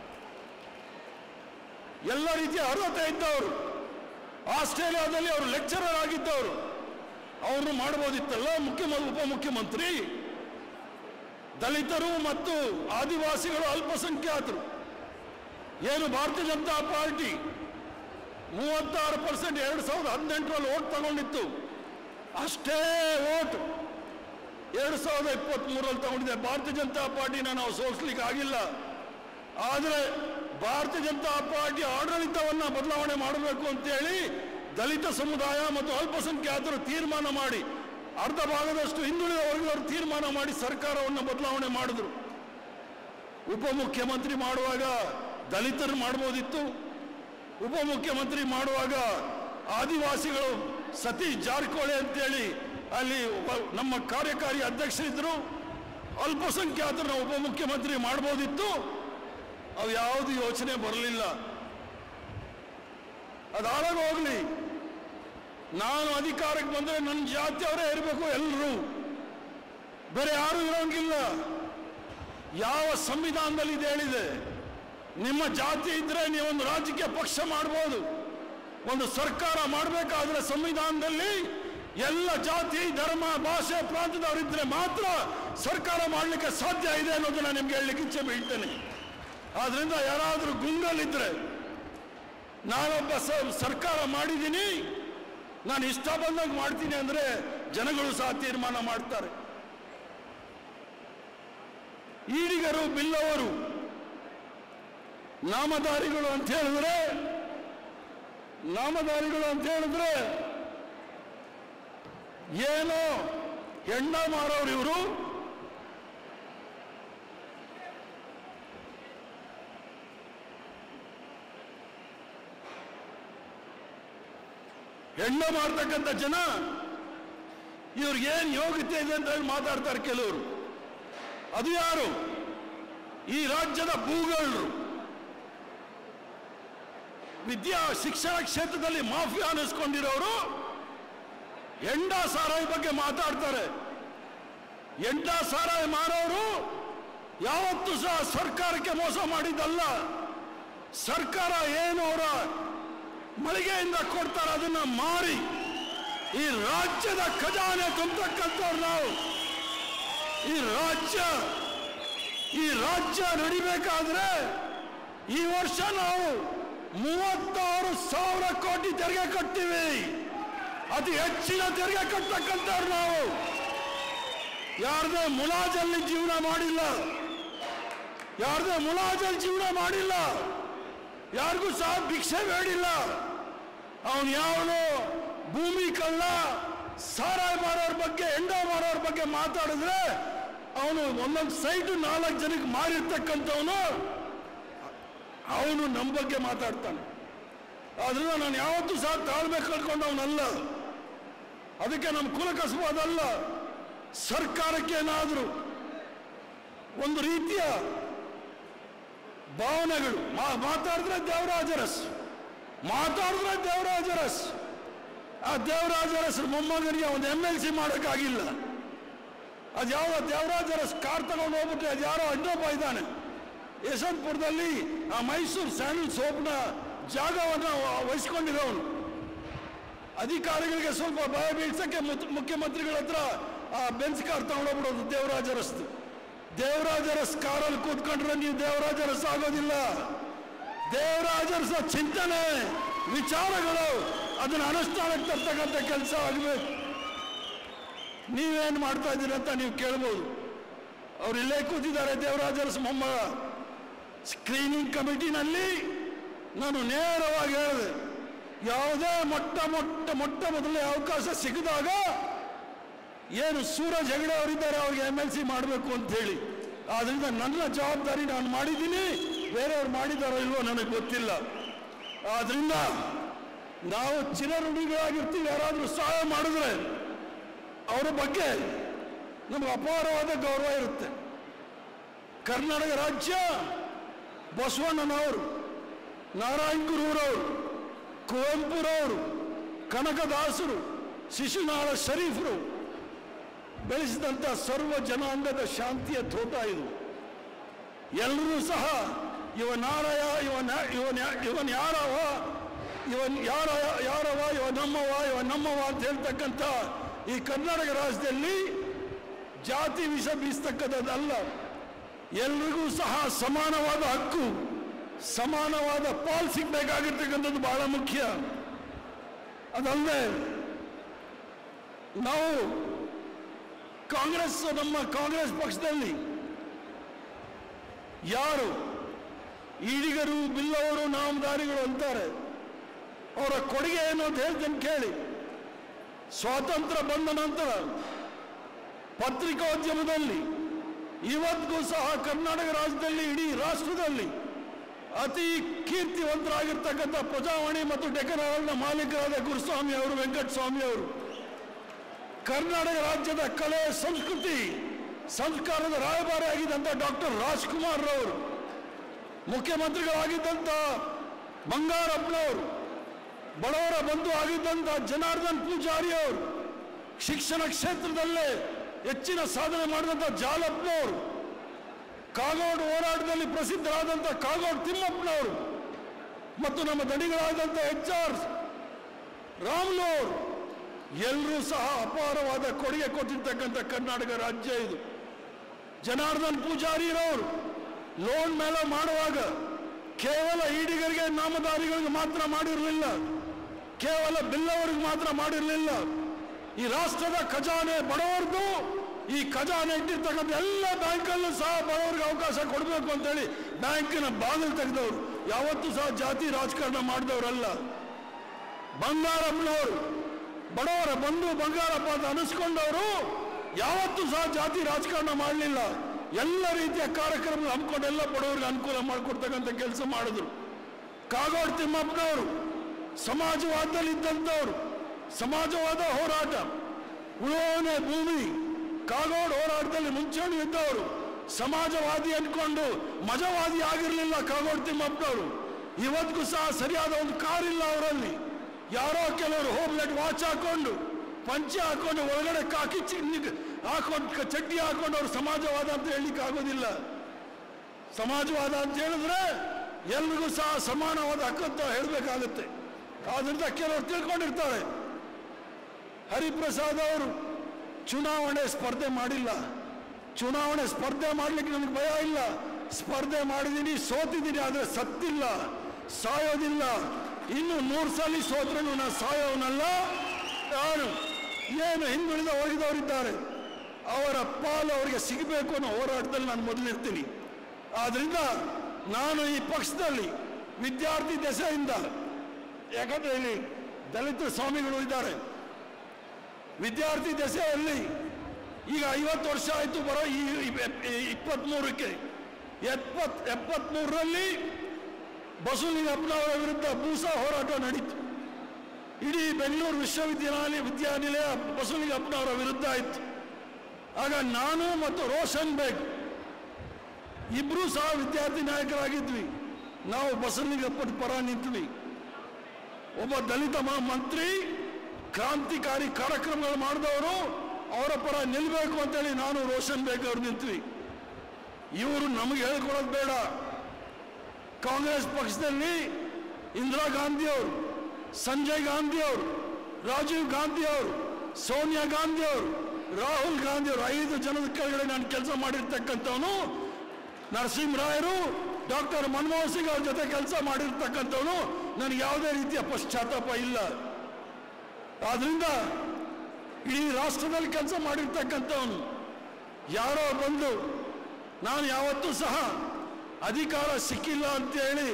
ಎಲ್ಲ ರೀತಿಯ ಅರ್ಹತೆ ಇದ್ದವರು ಆಸ್ಟ್ರೇಲಿಯಾದಲ್ಲಿ ಅವರು ಲೆಕ್ಚರರ್ ಆಗಿದ್ದವರು ಅವ್ರನ್ನು ಮಾಡಬಹುದಿತ್ತಲ್ಲ ಮುಖ್ಯಮಂತ್ರಿ ಉಪಮುಖ್ಯಮಂತ್ರಿ ದಲಿತರು ಮತ್ತು ಆದಿವಾಸಿಗಳು ಅಲ್ಪಸಂಖ್ಯಾತರು ಏನು ಭಾರತೀಯ ಜನತಾ ಪಾರ್ಟಿ ಮೂವತ್ತಾರು ಪರ್ಸೆಂಟ್ ಎರಡು ಸಾವಿರದ ಹದಿನೆಂಟರಲ್ಲಿ ಓಟ್ ತಗೊಂಡಿತ್ತು ಅಷ್ಟೇ ಓಟ್ ಎರಡು ಸಾವಿರದ ಇಪ್ಪತ್ತ್ಮೂರರಲ್ಲಿ ತಗೊಂಡಿದೆ ಭಾರತೀಯ ಜನತಾ ಪಾರ್ಟಿನ ನಾವು ಸೋಲಿಸ್ಲಿಕ್ಕೆ ಆಗಿಲ್ಲ ಆದರೆ ಭಾರತೀಯ ಜನತಾ ಪಾರ್ಟಿ ಆಡಳಿತವನ್ನು ಬದಲಾವಣೆ ಮಾಡಬೇಕು ಅಂತೇಳಿ ದಲಿತ ಸಮುದಾಯ ಮತ್ತು ಅಲ್ಪಸಂಖ್ಯಾತರು ತೀರ್ಮಾನ ಮಾಡಿ ಅರ್ಧ ಭಾಗದಷ್ಟು ಹಿಂದುಳಿದ ವರ್ಗದವರು ತೀರ್ಮಾನ ಮಾಡಿ ಸರ್ಕಾರವನ್ನು ಬದಲಾವಣೆ ಮಾಡಿದ್ರು ಉಪಮುಖ್ಯಮಂತ್ರಿ ಮಾಡುವಾಗ ದಲಿತರು ಮಾಡ್ಬೋದಿತ್ತು ಉಪಮುಖ್ಯಮಂತ್ರಿ ಮಾಡುವಾಗ ಆದಿವಾಸಿಗಳು ಸತೀಶ್ ಜಾರಕಿಹೊಳಿ ಅಂತೇಳಿ ಅಲ್ಲಿ ಒಬ್ಬ ನಮ್ಮ ಕಾರ್ಯಕಾರಿ ಅಧ್ಯಕ್ಷರಿದ್ದರು ಅಲ್ಪಸಂಖ್ಯಾತರನ್ನ ಉಪಮುಖ್ಯಮಂತ್ರಿ ಮಾಡ್ಬೋದಿತ್ತು ಅವು ಯಾವುದು ಯೋಚನೆ ಬರಲಿಲ್ಲ ಅದಾದಾಗ ಹೋಗ್ಲಿ ನಾನು ಅಧಿಕಾರಕ್ಕೆ ಬಂದರೆ ನನ್ನ ಜಾತಿಯವರೇ ಇರಬೇಕು ಎಲ್ಲರೂ ಬೇರೆ ಯಾರು ಇರೋಂಗಿಲ್ಲ ಯಾವ ಸಂವಿಧಾನದಲ್ಲಿ ಇದು ಹೇಳಿದೆ ನಿಮ್ಮ ಜಾತಿ ಇದ್ರೆ ನೀವೊಂದು ರಾಜಕೀಯ ಪಕ್ಷ ಮಾಡ್ಬೋದು ಒಂದು ಸರ್ಕಾರ ಮಾಡಬೇಕಾದ್ರೆ ಸಂವಿಧಾನದಲ್ಲಿ ಎಲ್ಲ ಜಾತಿ ಧರ್ಮ ಭಾಷೆ ಪ್ರಾಂತದವರಿದ್ರೆ ಮಾತ್ರ ಸರ್ಕಾರ ಮಾಡಲಿಕ್ಕೆ ಸಾಧ್ಯ ಇದೆ ಅನ್ನೋದನ್ನ ನಿಮ್ಗೆ ಹೇಳಲಿಕ್ಕೆ ಇಚ್ಛೆ ಬೀಳ್ತೇನೆ ಆದ್ರಿಂದ ಯಾರಾದರೂ ಗುಂಗಲ್ಲಿದ್ರೆ ನಾನೊಬ್ಬ ಸ- ಸರ್ಕಾರ ಮಾಡಿದ್ದೀನಿ ನಾನು ಇಷ್ಟ ಬಂದಂಗೆ ಮಾಡ್ತೀನಿ ಅಂದ್ರೆ ಜನಗಳು ಸಹ ತೀರ್ಮಾನ ಮಾಡ್ತಾರೆ ಈಡಿಗರು ಬಿಲ್ಲವರು ನಾಮಧಾರಿಗಳು ಅಂತ ಹೇಳಿದ್ರೆ ನಾಮಧಾರಿಗಳು ಅಂತ ಹೇಳಿದ್ರೆ ಏನೋ ಹೆಣ್ಣ ಮಾರೋರು ಇವರು ಹೆಣ್ಣ ಮಾಡ್ತಕ್ಕಂಥ ಜನ ಇವ್ರಿಗೆ ಏನ್ ಯೋಗ್ಯತೆ ಇದೆ ಅಂತ ಹೇಳಿ ಮಾತಾಡ್ತಾರೆ ಕೆಲವರು ಅದು ಯಾರು ಈ ರಾಜ್ಯದ ಭೂಗಳರು ವಿದ್ಯಾ ಶಿಕ್ಷಣ ಕ್ಷೇತ್ರದಲ್ಲಿ ಮಾಫಿಯಾ ಅನ್ನಿಸ್ಕೊಂಡಿರೋರು ಎಂಡ ಸಾರಾಯಿ ಬಗ್ಗೆ ಮಾತಾಡ್ತಾರೆ ಎಂಡ ಸಾರಾಯಿ ಮಾರೋರು ಯಾವತ್ತೂ ಸಹ ಸರ್ಕಾರಕ್ಕೆ ಮೋಸ ಮಾಡಿದ್ದಲ್ಲ ಸರ್ಕಾರ ಏನು ಅವರ ಮಳಿಗೆಯಿಂದ ಕೊಡ್ತಾರೆ ಅದನ್ನ ಮಾರಿ ಈ ರಾಜ್ಯದ ಖಜಾನೆ ತುಂಬತಕ್ಕಂಥವ್ರು ನಾವು ಈ ರಾಜ್ಯ ಈ ರಾಜ್ಯ ನಡಿಬೇಕಾದ್ರೆ ಈ ವರ್ಷ ನಾವು ಮೂವತ್ತಾರು ಸಾವಿರ ಕೋಟಿ ತೆರಿಗೆ ಕಟ್ತೀವಿ ಅತಿ ಹೆಚ್ಚಿನ ತೆರಿಗೆ ಕಟ್ಟತಕ್ಕಂಥವ್ರು ನಾವು ಯಾರದೇ ಮುಲಾಜಲ್ಲಿ ಜೀವನ ಮಾಡಿಲ್ಲ ಯಾರದೇ ಮುಲಾಜಲ್ಲಿ ಜೀವನ ಮಾಡಿಲ್ಲ ಯಾರಿಗೂ ಸಹ ಭಿಕ್ಷೆ ಬೇಡಿಲ್ಲ ಅವನು ಯಾವನು ಭೂಮಿ ಕಳ್ಳ ಸಾರಾಯಿ ಮಾರೋರ ಬಗ್ಗೆ ಎಂಡ ಮಾರೋರ ಬಗ್ಗೆ ಮಾತಾಡಿದ್ರೆ ಅವನು ಒಂದೊಂದು ಸೈಟ್ ನಾಲ್ಕು ಜನಕ್ಕೆ ಮಾರಿರ್ತಕ್ಕಂಥವನು ಅವನು ನಮ್ಮ ಬಗ್ಗೆ ಮಾತಾಡ್ತಾನೆ ಆದ್ರಿಂದ ನಾನು ಯಾವತ್ತೂ ಸಹ ತಾಳ್ಮೆ ಕಳ್ಕೊಂಡವನಲ್ಲ ಅದಕ್ಕೆ ನಮ್ಮ ಕುಲ ಕಸಬಾದಲ್ಲ ಸರ್ಕಾರಕ್ಕೇನಾದರೂ ಒಂದು ರೀತಿಯ ಭಾವನೆಗಳು ಮಾ- ಮಾತಾಡಿದ್ರೆ ದೇವರಾಜರಸ್ ಮಾತಾಡಿದ್ರೆ ದೇವರಾಜರಸ್ ಆ ದೇವರಾಜರಸ್ ಮೊಮ್ಮಗನಿಗೆ ಒಂದು ಎಮ್ ಎಲ್ ಸಿ ಮಾಡೋಕ್ಕಾಗಿಲ್ಲ ಅದು ಯಾವ ದೇವರಾಜರಸ್ ಕಾರ್ ತಗೊಂಡು ಹೋಗ್ಬಿಟ್ರೆ ಅದು ಯಾರೋ ಇನ್ನೊಬ್ಬ ಇದ್ದಾನೆ ಯಶವಂತಪುರದಲ್ಲಿ ಆ ಮೈಸೂರು ಸ್ಯಾಂಡಲ್ ಸೋಪ್ನ ಜಾಗವನ್ನು ವಹಿಸ್ಕೊಂಡಿರೋನು ಅಧಿಕಾರಿಗಳಿಗೆ ಸ್ವಲ್ಪ ಭಯ ಬೀಳ್ಸಕ್ಕೆ ಮುತ್- ಮುಖ್ಯಮಂತ್ರಿಗಳ ಹತ್ರ ಆ ಬೆಂಚ್ ಕಾರ್ ತಗೊಂಡೋಗ್ಬಿಡೋದು ದೇವರಾಜ ರಸ್ತು ದೇವರಾಜ ರಸ್ ಕಾರಲ್ಲಿ ಕೂತ್ಕೊಂಡ್ರೆ ನೀವು ದೇವರಾಜ ರಸ್ ಆಗೋದಿಲ್ಲ ದೇವರಾಜ ರಸ ಚಿಂತನೆ ವಿಚಾರಗಳು ಅದನ್ನ ಅನುಷ್ಠಾನಕ್ಕೆ ತರ್ತಕ್ಕಂಥ ಕೆಲಸ ಆಗಬೇಕು ನೀವೇನು ಮಾಡ್ತಾ ಇದ್ದೀರಿ ಅಂತ ನೀವು ಕೇಳ್ಬೋದು ಅವ್ರು ಇಲ್ಲೇ ಕೂತಿದ್ದಾರೆ ದೇವರಾಜ ಅರಸ್ ಮೊಮ್ಮಗ ಸ್ಕ್ರೀನಿಂಗ್ ಕಮಿಟಿನಲ್ಲಿ ನಾನು ನೇರವಾಗಿ ಹೇಳಿದೆ ಯಾವುದೇ ಮೊಟ್ಟ ಮೊಟ್ಟ ಮೊಟ್ಟ ಮೊದಲನೇ ಅವಕಾಶ ಸಿಗದಾಗ ಏನು ಸೂರಜ್ ಹೆಗಡೆ ಅವರಿದ್ದಾರೆ ಅವ್ರಿಗೆ ಎಮ್ ಎಲ್ ಸಿ ಮಾಡಬೇಕು ಅಂತ ಹೇಳಿ ಆದ್ರಿಂದ ನನ್ನ ಜವಾಬ್ದಾರಿ ನಾನು ಮಾಡಿದ್ದೀನಿ ಬೇರೆಯವ್ರು ಮಾಡಿದಾರೋ ಇಲ್ವೋ ನನಗೆ ಗೊತ್ತಿಲ್ಲ ಆದ್ರಿಂದ ನಾವು ಚಿರಋಣಿಗಳಾಗಿರ್ತೀವಿ ಯಾರಾದರೂ ಸಹಾಯ ಮಾಡಿದ್ರೆ ಅವರ ಬಗ್ಗೆ ನಮಗೆ ಅಪಾರವಾದ ಗೌರವ ಇರುತ್ತೆ ಕರ್ನಾಟಕ ರಾಜ್ಯ ಬಸವಣ್ಣನವರು ನಾರಾಯಣ ಗುರುರವರು ಕುವೆಂಪುರವರು ಕನಕದಾಸರು ಶಿಶುನಾಳ ಶರೀಫರು ಬೆಳೆಸಿದಂಥ ಸರ್ವ ಜನಾಂಗದ ಶಾಂತಿಯ ತೋಟ ಇದು ಎಲ್ಲರೂ ಸಹ ಇವನಾರಯ ಇವನ ಇವನ್ ಯಾ- ಇವನ್ ಯಾರವ ಇವನ್ ಯಾರ ಯಾರವ ಇವ ನಮ್ಮವ ಇವ ನಮ್ಮವ ಅಂತ ಹೇಳ್ತಕ್ಕಂಥ ಈ ಕರ್ನಾಟಕ ರಾಜ್ಯದಲ್ಲಿ ಜಾತಿ ವಿಷ ಬೀಸ್ತಕ್ಕಂಥದ್ದಲ್ಲ ಎಲ್ರಿಗೂ ಸಹ ಸಮಾನವಾದ ಹಕ್ಕು ಸಮಾನವಾದ ಪಾಲ್ ಸಿಗ್ಬೇಕಾಗಿರ್ತಕ್ಕಂಥದ್ದು ಬಹಳ ಮುಖ್ಯ ಅದಲ್ಲದೆ ನಾವು ಕಾಂಗ್ರೆಸ್ ನಮ್ಮ ಕಾಂಗ್ರೆಸ್ ಪಕ್ಷದಲ್ಲಿ ಯಾರು ಈಡಿಗರು ಬಿಲ್ಲವರು ನಾಮಧಾರಿಗಳು ಅಂತಾರೆ ಅವರ ಕೊಡುಗೆ ಏನು ಅಂತ ಹೇಳ್ತೇನೆ ಕೇಳಿ ಸ್ವಾತಂತ್ರ್ಯ ಬಂದ ನಂತರ ಪತ್ರಿಕೋದ್ಯಮದಲ್ಲಿ ಇವತ್ತಿಗೂ ಸಹ ಕರ್ನಾಟಕ ರಾಜ್ಯದಲ್ಲಿ ಇಡೀ ರಾಷ್ಟ್ರದಲ್ಲಿ ಅತಿ ಕೀರ್ತಿವಂತರಾಗಿರ್ತಕ್ಕಂಥ ಪ್ರಜಾವಾಣಿ ಮತ್ತು ಡೆಕನ್ ಮಾಲೀಕರಾದ ಗುರುಸ್ವಾಮಿ ಅವರು ವೆಂಕಟಸ್ವಾಮಿ ಅವರು ಕರ್ನಾಟಕ ರಾಜ್ಯದ ಕಲೆ ಸಂಸ್ಕೃತಿ ಸಂಸ್ಕಾರದ ರಾಯಭಾರಿ ಆಗಿದ್ದಂಥ ಡಾಕ್ಟರ್ ರಾಜ್ಕುಮಾರ್ ರವರು ಮುಖ್ಯಮಂತ್ರಿಗಳಾಗಿದ್ದಂಥ ಬಂಗಾರಪ್ಪನವರು ಬಡವರ ಬಂಧು ಆಗಿದ್ದಂಥ ಜನಾರ್ದನ್ ಪೂಜಾರಿ ಅವರು ಶಿಕ್ಷಣ ಕ್ಷೇತ್ರದಲ್ಲೇ ಹೆಚ್ಚಿನ ಸಾಧನೆ ಮಾಡಿದಂಥ ಜಾಲಪ್ಪನವರು ಕಾಗೋಡು ಹೋರಾಟದಲ್ಲಿ ಪ್ರಸಿದ್ಧರಾದಂಥ ಕಾಗೋಡು ತಿಮ್ಮಪ್ಪನವರು ಮತ್ತು ನಮ್ಮ ದಣಿಗಳಾದಂಥ ಎಚ್ ಆರ್ ರಾಮ್ಲು ಅವರು ಎಲ್ಲರೂ ಸಹ ಅಪಾರವಾದ ಕೊಡುಗೆ ಕೊಟ್ಟಿರ್ತಕ್ಕಂಥ ಕರ್ನಾಟಕ ರಾಜ್ಯ ಇದು ಜನಾರ್ದನ್ ಪೂಜಾರಿರವರು ಲೋನ್ ಮೇಲೆ ಮಾಡುವಾಗ ಕೇವಲ ಈಡಿಗರಿಗೆ ನಾಮಧಾರಿಗಳಿಗೆ ಮಾತ್ರ ಮಾಡಿರಲಿಲ್ಲ ಕೇವಲ ಬಿಲ್ಲವರಿಗೆ ಮಾತ್ರ ಮಾಡಿರಲಿಲ್ಲ ಈ ರಾಷ್ಟ್ರದ ಖಜಾನೆ ಬಡವರದು ಈ ಖಜಾನೆ ಇಟ್ಟಿರ್ತಕ್ಕಂಥ ಎಲ್ಲ ಬ್ಯಾಂಕಲ್ಲೂ ಸಹ ಬಡವರಿಗೆ ಅವಕಾಶ ಕೊಡಬೇಕು ಅಂತೇಳಿ ಬ್ಯಾಂಕಿನ ಬಾಗಿಲು ತೆಗೆದವರು ಯಾವತ್ತೂ ಸಹ ಜಾತಿ ರಾಜಕಾರಣ ಮಾಡಿದವರಲ್ಲ ಬಂಗಾರಪ್ಪನವರು ಬಡವರ ಬಂಧು ಬಂಗಾರಪ್ಪ ಅಂತ ಅನಿಸ್ಕೊಂಡವರು ಯಾವತ್ತೂ ಸಹ ಜಾತಿ ರಾಜಕಾರಣ ಮಾಡಲಿಲ್ಲ ಎಲ್ಲ ರೀತಿಯ ಕಾರ್ಯಕ್ರಮ ಹಮ್ಮಿಕೊಂಡು ಎಲ್ಲ ಬಡವರಿಗೆ ಅನುಕೂಲ ಮಾಡಿಕೊಡ್ತಕ್ಕಂಥ ಕೆಲಸ ಮಾಡಿದ್ರು ಕಾಗೋಡು ತಿಮ್ಮಪ್ಪನವರು ಸಮಾಜವಾದದಲ್ಲಿ ಇದ್ದಂಥವ್ರು ಸಮಾಜವಾದ ಹೋರಾಟ ಉಳೋನೆ ಭೂಮಿ ಕಾಗೋಡು ಹೋರಾಟದಲ್ಲಿ ಮುಂಚೂಣಿ ಇದ್ದವರು ಸಮಾಜವಾದಿ ಅನ್ಕೊಂಡು ಮಜವಾದಿ ಆಗಿರಲಿಲ್ಲ ಕಾಗೋಡು ತಿಮ್ಮಪ್ಪನವರು ಇವತ್ತಿಗೂ ಸಹ ಸರಿಯಾದ ಒಂದು ಕಾರಿಲ್ಲ ಅವರಲ್ಲಿ ಯಾರೋ ಕೆಲವರು ಹೋಮ್ಲೆಟ್ ವಾಚ್ ಹಾಕೊಂಡು ಪಂಚೆ ಹಾಕೊಂಡು ಒಳಗಡೆ ಕಾಕಿ ಚಿನ್ನಿ ಹಾಕೊಂಡು ಕ- ಚಡ್ಡಿ ಹಾಕೊಂಡು ಅವ್ರು ಸಮಾಜವಾದ ಅಂತ ಹೇಳಲಿಕ್ಕೆ ಆಗೋದಿಲ್ಲ ಸಮಾಜವಾದ ಅಂತ ಹೇಳಿದ್ರೆ ಎಲ್ರಿಗೂ ಸಹ ಸಮಾನವಾದ ಹಕ್ಕು ಅಂತ ಹೇಳಬೇಕಾಗುತ್ತೆ ಆದ್ರಿಂದ ಕೆಲವರು ತಿಳ್ಕೊಂಡಿರ್ತಾರೆ ಹರಿಪ್ರಸಾದ್ ಅವರು ಚುನಾವಣೆ ಸ್ಪರ್ಧೆ ಮಾಡಿಲ್ಲ ಚುನಾವಣೆ ಸ್ಪರ್ಧೆ ಮಾಡ್ಲಿಕ್ಕೆ ನನಗೆ ಭಯ ಇಲ್ಲ ಸ್ಪರ್ಧೆ ಮಾಡಿದ್ದೀನಿ ಸೋತಿದ್ದೀನಿ ಆದರೆ ಸತ್ತಿಲ್ಲ ಸಾಯೋದಿಲ್ಲ ಇನ್ನು ನೂರು ಸಲ ಸೋತ್ರೂ ನಾನು ಸಾಯೋನಲ್ಲ ಯಾರು ಏನು ಹಿಂದುಳಿದ ಹೋಗಿದವರಿದ್ದಾರೆ ಅವರ ಪಾಲು ಅವರಿಗೆ ಸಿಗಬೇಕು ಅನ್ನೋ ಹೋರಾಟದಲ್ಲಿ ನಾನು ಮೊದಲಿರ್ತೀನಿ ಆದ್ರಿಂದ ನಾನು ಈ ಪಕ್ಷದಲ್ಲಿ ವಿದ್ಯಾರ್ಥಿ ದೆಸೆಯಿಂದ ಯಾಕಂದ್ರೆ ಇಲ್ಲಿ ದಲಿತ ಸ್ವಾಮಿಗಳು ಇದ್ದಾರೆ ವಿದ್ಯಾರ್ಥಿ ದೆಸೆಯಲ್ಲಿ ಈಗ ಐವತ್ತು ವರ್ಷ ಆಯಿತು ಬರೋ ಈ ಇಪ್ಪತ್ತ್ಮೂರಕ್ಕೆ ಎಪ್ಪತ್ ಎಪ್ಪತ್ತ್ಮೂರರಲ್ಲಿ ಬಸವಲಿಂಗಪ್ಪನವರ ವಿರುದ್ಧ ಭೂಸಾ ಹೋರಾಟ ನಡೀತು ಇಡೀ ಬೆಂಗಳೂರು ವಿಶ್ವವಿದ್ಯಾನಿಲಯ ವಿದ್ಯಾನಿಲಯ ಬಸವಲಿಂಗಪ್ಪನವರ ವಿರುದ್ಧ ಆಯಿತು ಆಗ ನಾನು ಮತ್ತು ರೋಷನ್ ಬೇಗ್ ಇಬ್ಬರೂ ಸಹ ವಿದ್ಯಾರ್ಥಿ ನಾಯಕರಾಗಿದ್ವಿ ನಾವು ಬಸವಲಿಂಗಪ್ಪನ ಪರ ನಿಂತ್ವಿ ಒಬ್ಬ ದಲಿತ ಮ- ಮಂತ್ರಿ ಕ್ರಾಂತಿಕಾರಿ ಕಾರ್ಯಕ್ರಮಗಳು ಮಾಡಿದವರು ಅವರ ಪರ ನಿಲ್ಲಬೇಕು ಅಂತೇಳಿ ನಾನು ರೋಷನ್ ಬೇಗ್ ಅವ್ರು ನಿಂತ್ವಿ ಇವರು ನಮಗೆ ಹೇಳ್ಕೊಡೋದು ಬೇಡ ಕಾಂಗ್ರೆಸ್ ಪಕ್ಷದಲ್ಲಿ ಇಂದಿರಾ ಗಾಂಧಿ ಅವರು ಸಂಜಯ್ ಗಾಂಧಿ ಅವರು ರಾಜೀವ್ ಗಾಂಧಿ ಅವರು ಸೋನಿಯಾ ಗಾಂಧಿ ಅವರು ರಾಹುಲ್ ಗಾಂಧಿ ಅವರು ಐದು ಜನದ ಕೆಳಗಡೆ ನಾನು ಕೆಲಸ ಮಾಡಿರ್ತಕ್ಕಂಥವನು ನರಸಿಂಹರಾಯರು ಡಾಕ್ಟರ್ ಮನಮೋಹನ್ ಸಿಂಗ್ ಅವ್ರ ಜೊತೆ ಕೆಲಸ ಮಾಡಿರ್ತಕ್ಕಂಥವನು ನನಗೆ ಯಾವುದೇ ರೀತಿಯ ಪಶ್ಚಾತ್ತಾಪ ಇಲ್ಲ ಆದ್ರಿಂದ ಇಡೀ ರಾಷ್ಟ್ರದಲ್ಲಿ ಕೆಲಸ ಮಾಡಿರ್ತಕ್ಕಂಥವನು ಯಾರೋ ಬಂದು ನಾನು ಯಾವತ್ತೂ ಸಹ ಅಧಿಕಾರ ಸಿಕ್ಕಿಲ್ಲ ಅಂತೇಳಿ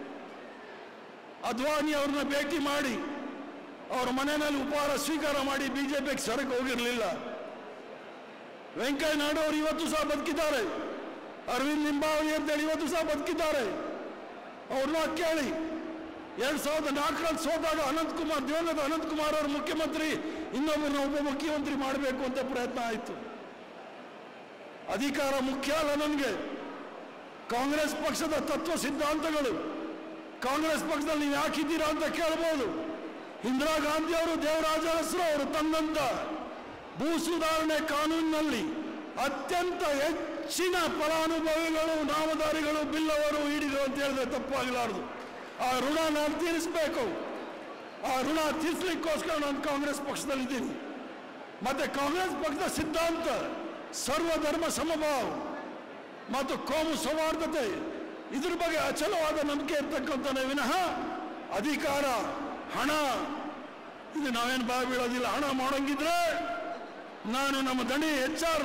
ಅದ್ವಾನಿ ಅವ್ರನ್ನ ಭೇಟಿ ಮಾಡಿ ಅವ್ರ ಮನೆಯಲ್ಲಿ ಉಪಹಾರ ಸ್ವೀಕಾರ ಮಾಡಿ ಬಿಜೆಪಿಗೆ ಸರಕು ಹೋಗಿರಲಿಲ್ಲ ವೆಂಕಯ್ಯ ನಾಯ್ಡು ಅವರು ಇವತ್ತು ಸಹ ಬದುಕಿದ್ದಾರೆ ಅರವಿಂದ್ ಲಿಂಬಾವಳಿ ಅಂತೇಳಿ ಇವತ್ತು ಸಹ ಬದುಕಿದ್ದಾರೆ ಅವ್ರನ್ನ ಕೇಳಿ ಎರಡ್ ಸಾವಿರದ ನಾಲ್ಕರಲ್ಲಿ ಸೋತಾಗ ಅನಂತ್ ಕುಮಾರ್ ದಿವಂಗತ ಅನಂತ್ ಕುಮಾರ್ ಅವರು ಮುಖ್ಯಮಂತ್ರಿ ಇನ್ನೊಬ್ಬರನ್ನ ಉಪಮುಖ್ಯಮಂತ್ರಿ ಮಾಡಬೇಕು ಅಂತ ಪ್ರಯತ್ನ ಆಯಿತು ಅಧಿಕಾರ ಮುಖ್ಯ ಅಲ್ಲ ನನಗೆ ಕಾಂಗ್ರೆಸ್ ಪಕ್ಷದ ತತ್ವ ಸಿದ್ಧಾಂತಗಳು ಕಾಂಗ್ರೆಸ್ ಪಕ್ಷದಲ್ಲಿ ನೀವು ಯಾಕಿದ್ದೀರಾ ಅಂತ ಕೇಳ್ಬೋದು ಇಂದಿರಾ ಗಾಂಧಿ ಅವರು ದೇವರಾಜ ಅರಸರು ಅವರು ತಂದಂತ ಭೂ ಸುಧಾರಣೆ ಕಾನೂನಿನಲ್ಲಿ ಅತ್ಯಂತ ಹೆಚ್ಚಿನ ಫಲಾನುಭವಿಗಳು ನಾಮಧಾರಿಗಳು ಬಿಲ್ಲವರು ಹಿಡಿದರು ಅಂತ ಹೇಳಿದ್ರೆ ತಪ್ಪಾಗಲಾರದು ಆ ಋಣ ನಾನು ತೀರಿಸಬೇಕು ಆ ಋಣ ತೀರಿಸಲಿಕ್ಕೋಸ್ಕರ ನಾನು ಕಾಂಗ್ರೆಸ್ ಪಕ್ಷದಲ್ಲಿದ್ದೀನಿ ಮತ್ತೆ ಕಾಂಗ್ರೆಸ್ ಪಕ್ಷದ ಸಿದ್ಧಾಂತ ಸರ್ವಧರ್ಮ ಸಮಭಾವ ಮತ್ತು ಕೋಮು ಸೌಹಾರ್ದತೆ ಇದ್ರ ಬಗ್ಗೆ ಅಚಲವಾದ ನಂಬಿಕೆ ಇರ್ತಕ್ಕಂಥನೇ ವಿನಃ ಅಧಿಕಾರ ಹಣ ಇದು ನಾವೇನು ಬಾಯಿ ಬೀಳೋದಿಲ್ಲ ಹಣ ಮಾಡೋಂಗಿದ್ರೆ ನಾನು ನಮ್ಮ ದಣಿ ಎಚ್ ಆರ್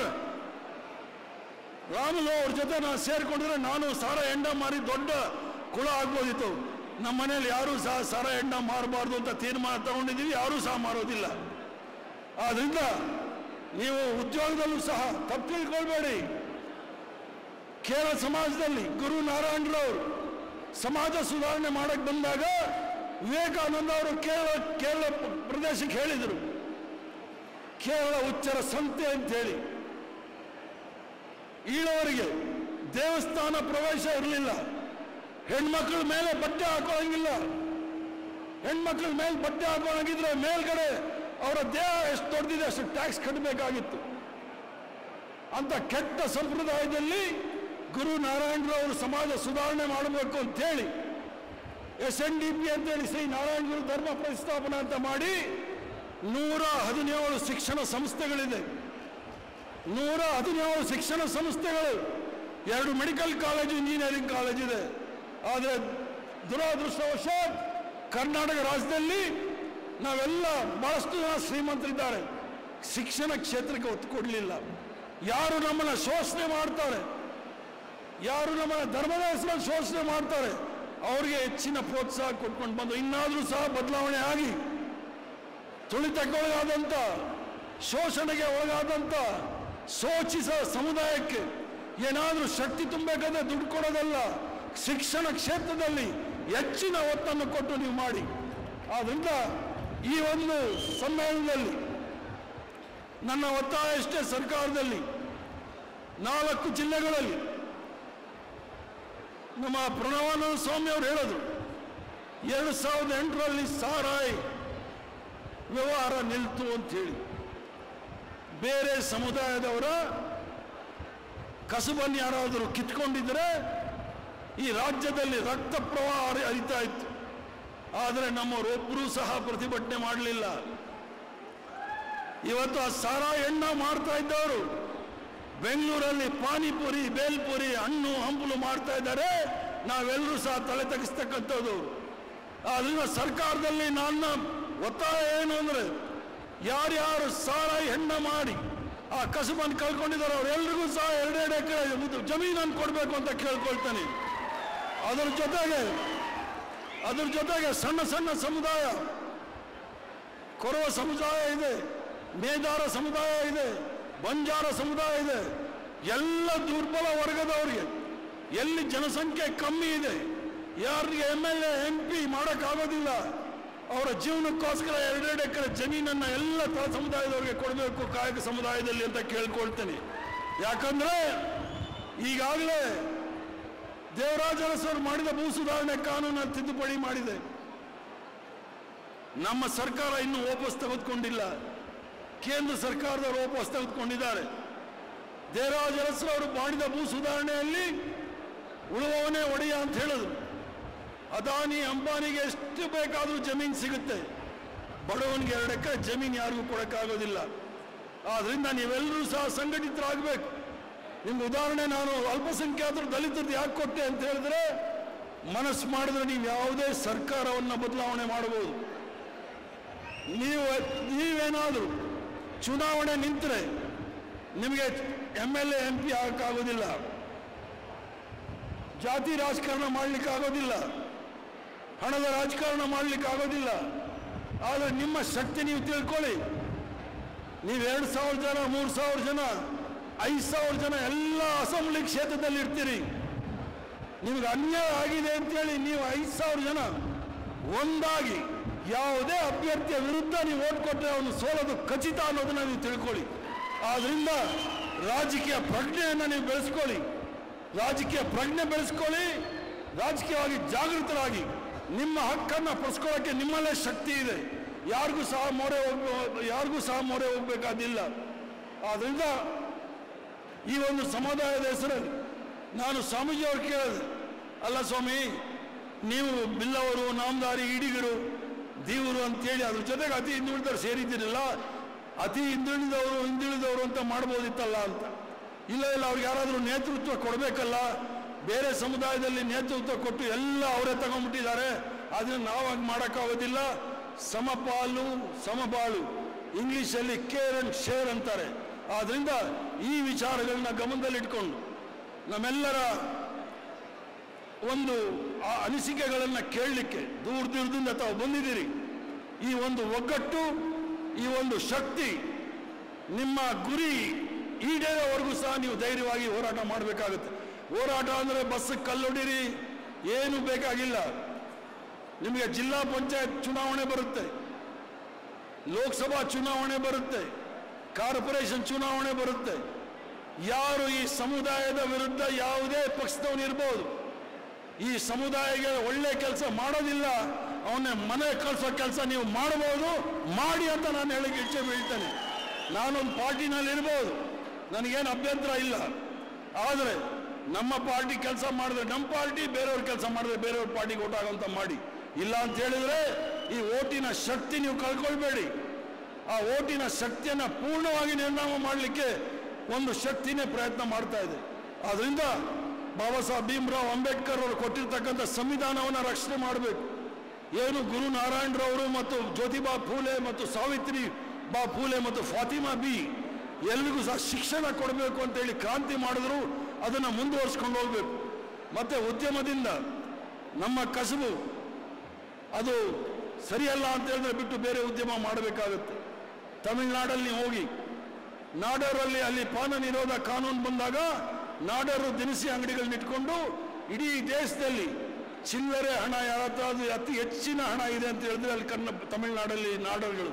ರಾಮುಲು ಅವ್ರ ಜೊತೆ ನಾನು ಸೇರ್ಕೊಂಡಿದ್ರೆ ನಾನು ಸಾರ ಎಂಡ ಮಾರಿ ದೊಡ್ಡ ಕುಳ ಆಗ್ಬೋದಿತ್ತು ನಮ್ಮ ಮನೇಲಿ ಯಾರೂ ಸಹ ಸಾರ ಎಂಡ ಮಾರಬಾರ್ದು ಅಂತ ತೀರ್ಮಾನ ತಗೊಂಡಿದ್ದೀವಿ ಯಾರೂ ಸಹ ಮಾರೋದಿಲ್ಲ ಆದ್ರಿಂದ ನೀವು ಉದ್ಯೋಗದಲ್ಲೂ ಸಹ ತಪ್ಪು ತಿಳ್ಕೊಳ್ಬೇಡಿ ಕೇರಳ ಸಮಾಜದಲ್ಲಿ ಗುರು ನಾರಾಯಣರವರು ಸಮಾಜ ಸುಧಾರಣೆ ಮಾಡಕ್ ಬಂದಾಗ ವಿವೇಕಾನಂದ ಅವರು ಕೇರಳ ಕೇರಳ ಪ್ರದೇಶಕ್ಕೆ ಹೇಳಿದರು ಕೇರಳ ಉಚ್ಚರ ಸಂತೆ ಅಂತ ಹೇಳಿ ಈಳವರಿಗೆ ದೇವಸ್ಥಾನ ಪ್ರವೇಶ ಇರಲಿಲ್ಲ ಹೆಣ್ಮಕ್ಳ ಮೇಲೆ ಬಟ್ಟೆ ಹಾಕೊಳ್ಳಂಗಿಲ್ಲ ಹೆಣ್ಮಕ್ಳ ಮೇಲೆ ಬಟ್ಟೆ ಹಾಕೊಳ್ಳಂಗಿದ್ರೆ ಮೇಲ್ಗಡೆ ಅವರ ದೇಹ ಎಷ್ಟು ದೊಡ್ಡದಿದೆ ಅಷ್ಟು ಟ್ಯಾಕ್ಸ್ ಕಟ್ಟಬೇಕಾಗಿತ್ತು ಅಂತ ಕೆಟ್ಟ ಸಂಪ್ರದಾಯದಲ್ಲಿ ಗುರು ನಾರಾಯಣರವರು ಸಮಾಜ ಸುಧಾರಣೆ ಮಾಡಬೇಕು ಅಂತ ಹೇಳಿ ಎಸ್ ಎನ್ ಡಿ ಪಿ ಅಂತೇಳಿ ಶ್ರೀ ನಾರಾಯಣ ಗುರು ಧರ್ಮ ಪ್ರತಿಷ್ಠಾಪನಾ ಅಂತ ಮಾಡಿ ನೂರ ಹದಿನೇಳು ಶಿಕ್ಷಣ ಸಂಸ್ಥೆಗಳಿದೆ ನೂರ ಹದಿನೇಳು ಶಿಕ್ಷಣ ಸಂಸ್ಥೆಗಳು ಎರಡು ಮೆಡಿಕಲ್ ಕಾಲೇಜು ಇಂಜಿನಿಯರಿಂಗ್ ಕಾಲೇಜ್ ಇದೆ ಆದರೆ ದುರಾದೃಷ್ಟವಶಾತ್ ಕರ್ನಾಟಕ ರಾಜ್ಯದಲ್ಲಿ ನಾವೆಲ್ಲ ಬಹಳಷ್ಟು ಜನ ಶ್ರೀಮಂತರಿದ್ದಾರೆ ಶಿಕ್ಷಣ ಕ್ಷೇತ್ರಕ್ಕೆ ಒತ್ತು ಕೊಡಲಿಲ್ಲ ಯಾರು ನಮ್ಮನ್ನ ಶೋಷಣೆ ಮಾಡ್ತಾರೆ ಯಾರು ನಮ್ಮನ್ನ ಧರ್ಮದ ಹೆಸರಲ್ಲಿ ಶೋಷಣೆ ಮಾಡ್ತಾರೆ ಅವ್ರಿಗೆ ಹೆಚ್ಚಿನ ಪ್ರೋತ್ಸಾಹ ಕೊಟ್ಕೊಂಡು ಬಂದು ಇನ್ನಾದರೂ ಸಹ ಬದಲಾವಣೆ ಆಗಿ ತುಳಿತಕ್ಕೆ ಒಳಗಾದಂಥ ಶೋಷಣೆಗೆ ಒಳಗಾದಂಥ ಶೋಚಿಸ ಸಮುದಾಯಕ್ಕೆ ಏನಾದರೂ ಶಕ್ತಿ ತುಂಬಬೇಕಾದ್ರೆ ದುಡ್ಡು ಕೊಡೋದಲ್ಲ ಶಿಕ್ಷಣ ಕ್ಷೇತ್ರದಲ್ಲಿ ಹೆಚ್ಚಿನ ಒತ್ತನ್ನು ಕೊಟ್ಟು ನೀವು ಮಾಡಿ ಆದ್ರಿಂದ ಈ ಒಂದು ಸಮ್ಮೇಳನದಲ್ಲಿ ನನ್ನ ಒತ್ತಾಯ ಅಷ್ಟೇ ಸರ್ಕಾರದಲ್ಲಿ ನಾಲ್ಕು ಜಿಲ್ಲೆಗಳಲ್ಲಿ ನಮ್ಮ ಪ್ರಣವಾನಂದ ಸ್ವಾಮಿ ಅವರು ಹೇಳಿದ್ರು ಎರಡು ಸಾವಿರದ ಎಂಟರಲ್ಲಿ ಸಾರಾಯಿ ವ್ಯವಹಾರ ನಿಲ್ತು ಅಂತ ಹೇಳಿ ಬೇರೆ ಸಮುದಾಯದವರ ಕಸುಬನ್ನು ಯಾರಾದರೂ ಕಿತ್ಕೊಂಡಿದ್ರೆ ಈ ರಾಜ್ಯದಲ್ಲಿ ರಕ್ತ ಪ್ರವಾಹ ಹರಿ- ಹರಿತಾ ಇತ್ತು ಆದರೆ ನಮ್ಮವರೊಬ್ಬರೂ ಸಹ ಪ್ರತಿಭಟನೆ ಮಾಡಲಿಲ್ಲ ಇವತ್ತು ಆ ಸಾರಾ ಎಣ್ಣ ಮಾಡ್ತಾ ಇದ್ದವರು ಬೆಂಗಳೂರಲ್ಲಿ ಪಾನಿಪುರಿ ಬೇಲ್ಪುರಿ ಹಣ್ಣು ಹಂಪಲು ಮಾಡ್ತಾ ಇದ್ದಾರೆ ನಾವೆಲ್ಲರೂ ಸಹ ತಲೆ ತಗ್ಗಿಸ್ತಕ್ಕಂಥದ್ದು ಅದರಿಂದ ಸರ್ಕಾರದಲ್ಲಿ ನನ್ನ ಒತ್ತಾಯ ಏನು ಅಂದ್ರೆ ಯಾರ್ಯಾರು ಸಾರಾಯಿ ಹೆಣ್ಣ ಮಾಡಿ ಆ ಕಸುಬನ್ನು ಕಳ್ಕೊಂಡಿದ್ದಾರೆ ಅವರೆಲ್ಲರಿಗೂ ಸಹ ಎರಡೆರಡು ಎಕರೆ ಇದು ಜಮೀನನ್ನು ಕೊಡಬೇಕು ಅಂತ ಕೇಳ್ಕೊಳ್ತಾನೆ ಅದರ ಜೊತೆಗೆ ಅದ್ರ ಜೊತೆಗೆ ಸಣ್ಣ ಸಣ್ಣ ಸಮುದಾಯ ಕೊರವ ಸಮುದಾಯ ಇದೆ ಮೇದಾರ ಸಮುದಾಯ ಇದೆ ಬಂಜಾರ ಸಮುದಾಯ ಇದೆ ಎಲ್ಲ ದುರ್ಬಲ ವರ್ಗದವರಿಗೆ ಎಲ್ಲಿ ಜನಸಂಖ್ಯೆ ಕಮ್ಮಿ ಇದೆ ಯಾರಿಗೆ M L A M P ಮಾಡೋಕ್ಕಾಗೋದಿಲ್ಲ ಅವರ ಜೀವನಕ್ಕೋಸ್ಕರ ಎರಡೆರಡು ಎಕರೆ ಜಮೀನನ್ನ ಎಲ್ಲ ತಳ ಸಮುದಾಯದವರಿಗೆ ಕೊಡಬೇಕು ಕಾಯಕ ಸಮುದಾಯದಲ್ಲಿ ಅಂತ ಕೇಳ್ಕೊಳ್ತೇನೆ ಯಾಕಂದ್ರೆ ಈಗಾಗಲೇ ದೇವರಾಜ ಅರಸರು ಮಾಡಿದ ಭೂ ಸುಧಾರಣೆ ಕಾನೂನು ತಿದ್ದುಪಡಿ ಮಾಡಿದೆ ನಮ್ಮ ಸರ್ಕಾರ ಇನ್ನೂ ವಾಪಸ್ ತೆಗೆದುಕೊಂಡಿಲ್ಲ ಕೇಂದ್ರ ಸರ್ಕಾರದವರು ವಾಪಸ್ ತೆಗೆದುಕೊಂಡಿದ್ದಾರೆ ದೇವರಾಜ ಅರಸರು ಅವರು ಮಾಡಿದ ಭೂ ಸುಧಾರಣೆಯಲ್ಲಿ ಉಳುವವನೇ ಒಡೆಯ ಅಂತ ಹೇಳಿದ್ರು ಅದಾನಿ ಅಂಬಾನಿಗೆ ಎಷ್ಟು ಬೇಕಾದರೂ ಜಮೀನು ಸಿಗುತ್ತೆ ಬಡವನಿಗೆ ಎರಡು ಎಕರೆ ಜಮೀನು ಯಾರಿಗೂ ಕೊಡೋಕ್ಕಾಗೋದಿಲ್ಲ ಆದ್ರಿಂದ ನೀವೆಲ್ಲರೂ ಸಹ ಸಂಘಟಿತರಾಗಬೇಕು ನಿಮ್ಗೆ ಉದಾಹರಣೆ ನಾನು ಅಲ್ಪಸಂಖ್ಯಾತರು ದಲಿತರದ್ದು ಯಾಕೆ ಕೊಟ್ಟೆ ಅಂತ ಹೇಳಿದ್ರೆ ಮನಸ್ಸು ಮಾಡಿದ್ರೆ ನೀವು ಯಾವುದೇ ಸರ್ಕಾರವನ್ನು ಬದಲಾವಣೆ ಮಾಡಬಹುದು ನೀವು ನೀವೇನಾದರೂ ಚುನಾವಣೆ ನಿಂತರೆ ನಿಮಗೆ M L A M P ಆಗಕ್ಕಾಗೋದಿಲ್ಲ ಜಾತಿ ರಾಜಕಾರಣ ಮಾಡ್ಲಿಕ್ಕೆ ಆಗೋದಿಲ್ಲ ಹಣದ ರಾಜಕಾರಣ ಮಾಡ್ಲಿಕ್ಕೆ ಆಗೋದಿಲ್ಲ ಆದರೆ ನಿಮ್ಮ ಶಕ್ತಿ ನೀವು ತಿಳ್ಕೊಳ್ಳಿ ನೀವು ಎರಡು ಸಾವಿರ ಜನ ಮೂರು ಸಾವಿರ ಜನ ಐದು ಸಾವಿರ ಜನ ಎಲ್ಲ ಅಸೆಂಬ್ಲಿ ಕ್ಷೇತ್ರದಲ್ಲಿ ಇರ್ತೀರಿ ನಿಮ್ಗೆ ಅನ್ಯಾಯ ಆಗಿದೆ ಅಂತೇಳಿ ನೀವು ಐದು ಸಾವಿರ ಜನ ಒಂದಾಗಿ ಯಾವುದೇ ಅಭ್ಯರ್ಥಿಯ ವಿರುದ್ಧ ನೀವು ಓಟ್ ಕೊಟ್ಟರೆ ಅವನು ಸೋಲೋದು ಖಚಿತ ಅನ್ನೋದನ್ನ ನೀವು ತಿಳ್ಕೊಳ್ಳಿ ಆದ್ರಿಂದ ರಾಜಕೀಯ ಪ್ರಜ್ಞೆಯನ್ನು ನೀವು ಬೆಳೆಸ್ಕೊಳ್ಳಿ ರಾಜಕೀಯ ಪ್ರಜ್ಞೆ ಬೆಳೆಸ್ಕೊಳ್ಳಿ ರಾಜಕೀಯವಾಗಿ ಜಾಗೃತರಾಗಿ ನಿಮ್ಮ ಹಕ್ಕನ್ನು ಪಡಿಸ್ಕೊಳ್ಳೋಕ್ಕೆ ನಿಮ್ಮಲ್ಲೇ ಶಕ್ತಿ ಇದೆ ಯಾರಿಗೂ ಸಹ ಮೊರೆ ಹೋಗ್ಬ ಯಾರಿಗೂ ಸಹ ಮೊರೆ ಹೋಗ್ಬೇಕಾದಿಲ್ಲ ಆದ್ರಿಂದ ಈ ಒಂದು ಸಮುದಾಯದ ಹೆಸರಲ್ಲಿ ನಾನು ಸ್ವಾಮೀಜಿ ಅವ್ರು ಕೇಳಿದೆ ಅಲ್ಲ ಸ್ವಾಮಿ ನೀವು ಬಿಲ್ಲವರು ನಾಮದಾರಿ ಈಡಿಗರು ದೀವರು ಅಂತೇಳಿ ಅದ್ರ ಜೊತೆಗೆ ಅತಿ ಹಿಂದುಳಿದವರು ಸೇರಿದ್ದೀರಲ್ಲ ಅತಿ ಹಿಂದುಳಿದವರು ಹಿಂದುಳಿದವರು ಅಂತ ಮಾಡ್ಬೋದಿತ್ತಲ್ಲ ಅಂತ ಇಲ್ಲ ಇಲ್ಲ ಅವ್ರಿಗೆ ಯಾರಾದರೂ ನೇತೃತ್ವ ಕೊಡಬೇಕಲ್ಲ ಬೇರೆ ಸಮುದಾಯದಲ್ಲಿ ನೇತೃತ್ವ ಕೊಟ್ಟು ಎಲ್ಲ ಅವರೇ ತಗೊಂಡ್ಬಿಟ್ಟಿದ್ದಾರೆ ಅದನ್ನು ನಾವು ಹಾಗೆ ಮಾಡೋಕ್ಕಾಗೋದಿಲ್ಲ ಸಮಪಾಲು ಸಮಬಾಳು ಇಂಗ್ಲಿಷಲ್ಲಿ ಕೇರ್ ಅಂಡ್ ಶೇರ್ ಅಂತಾರೆ ಆದ್ರಿಂದ ಈ ವಿಚಾರಗಳನ್ನ ಗಮನದಲ್ಲಿಟ್ಕೊಂಡು ನಮ್ಮೆಲ್ಲರ ಒಂದು ಆ ಅನಿಸಿಕೆಗಳನ್ನು ಕೇಳಲಿಕ್ಕೆ ದೂರ ದೂರದಿಂದ ತಾವು ಬಂದಿದ್ದೀರಿ ಈ ಒಂದು ಒಗ್ಗಟ್ಟು ಈ ಒಂದು ಶಕ್ತಿ ನಿಮ್ಮ ಗುರಿ ಈಡೇರೋವರೆಗೂ ಸಹ ನೀವು ಧೈರ್ಯವಾಗಿ ಹೋರಾಟ ಮಾಡಬೇಕಾಗುತ್ತೆ ಹೋರಾಟ ಅಂದರೆ ಬಸ್ ಕಲ್ಲೊಡಿರಿ ಏನು ಬೇಕಾಗಿಲ್ಲ ನಿಮಗೆ ಜಿಲ್ಲಾ ಪಂಚಾಯತ್ ಚುನಾವಣೆ ಬರುತ್ತೆ ಲೋಕಸಭಾ ಚುನಾವಣೆ ಬರುತ್ತೆ ಕಾರ್ಪೊರೇಷನ್ ಚುನಾವಣೆ ಬರುತ್ತೆ ಯಾರು ಈ ಸಮುದಾಯದ ವಿರುದ್ಧ ಯಾವುದೇ ಪಕ್ಷದವನು ಇರ್ಬೋದು ಈ ಸಮುದಾಯಕ್ಕೆ ಒಳ್ಳೆ ಕೆಲಸ ಮಾಡೋದಿಲ್ಲ ಅವನ್ನ ಮನೆ ಕಳಿಸೋ ಕೆಲಸ ನೀವು ಮಾಡಬಹುದು ಮಾಡಿ ಅಂತ ನಾನು ಹೇಳಿಕ್ಕೆ ಇಚ್ಛೆ ಬೀಳ್ತೇನೆ ನಾನೊಂದು ಪಾರ್ಟಿನಲ್ಲಿ ಇರ್ಬೋದು ನನಗೇನು ಅಭ್ಯಂತರ ಇಲ್ಲ ಆದರೆ ನಮ್ಮ ಪಾರ್ಟಿ ಕೆಲಸ ಮಾಡಿದ್ರೆ ನಮ್ಮ ಪಾರ್ಟಿ ಬೇರೆಯವ್ರ ಕೆಲಸ ಮಾಡಿದ್ರೆ ಬೇರೆಯವ್ರ ಪಾರ್ಟಿಗೆ ಓಟ್ ಆಗೋಂತ ಮಾಡಿ ಇಲ್ಲ ಅಂತ ಹೇಳಿದ್ರೆ ಈ ಓಟಿನ ಶಕ್ತಿ ನೀವು ಕಳ್ಕೊಳ್ಬೇಡಿ ಆ ಓಟಿನ ಶಕ್ತಿಯನ್ನ ಪೂರ್ಣವಾಗಿ ನಿರ್ನಾಮ ಮಾಡಲಿಕ್ಕೆ ಒಂದು ಶಕ್ತಿನೇ ಪ್ರಯತ್ನ ಮಾಡ್ತಾ ಇದೆ ಆದ್ರಿಂದ ಬಾಬಾ ಸಾಹೇಬ್ ಭೀಮ್ರಾವ್ ಅಂಬೇಡ್ಕರ್ ಅವರು ಕೊಟ್ಟಿರ್ತಕ್ಕಂಥ ಸಂವಿಧಾನವನ್ನು ರಕ್ಷಣೆ ಮಾಡಬೇಕು ಏನು ಗುರು ನಾರಾಯಣರವರು ಮತ್ತು ಜ್ಯೋತಿಬಾ ಫೂಲೆ ಮತ್ತು ಸಾವಿತ್ರಿ ಬಾ ಫೂಲೆ ಮತ್ತು ಫಾತಿಮಾ ಬಿ ಎಲ್ರಿಗೂ ಸಹ ಶಿಕ್ಷಣ ಕೊಡಬೇಕು ಅಂತೇಳಿ ಕ್ರಾಂತಿ ಮಾಡಿದ್ರು ಅದನ್ನು ಮುಂದುವರಿಸ್ಕೊಂಡು ಹೋಗ್ಬೇಕು ಮತ್ತೆ ಉದ್ಯಮದಿಂದ ನಮ್ಮ ಕಸುಬು ಅದು ಸರಿಯಲ್ಲ ಅಂತ ಹೇಳಿದ್ರೆ ಬಿಟ್ಟು ಬೇರೆ ಉದ್ಯಮ ಮಾಡಬೇಕಾಗುತ್ತೆ ತಮಿಳುನಾಡಲ್ಲಿ ಹೋಗಿ ನಾಡೋರಲ್ಲಿ ಅಲ್ಲಿ ಪಾನ ನಿರೋಧ ಕಾನೂನು ಬಂದಾಗ ನಾಡೋರು ದಿನಸಿ ಅಂಗಡಿಗಳನ್ನ ಇಟ್ಕೊಂಡು ಇಡೀ ದೇಶದಲ್ಲಿ ಚಿಲ್ಲರೆ ಹಣ ಯಾರ ಹತ್ರ ಅದು ಅತಿ ಹೆಚ್ಚಿನ ಹಣ ಇದೆ ಅಂತ ಹೇಳಿದ್ರೆ ಅಲ್ಲಿ ಕನ್ನ ತಮಿಳುನಾಡಲ್ಲಿ ನಾಡೋರುಗಳು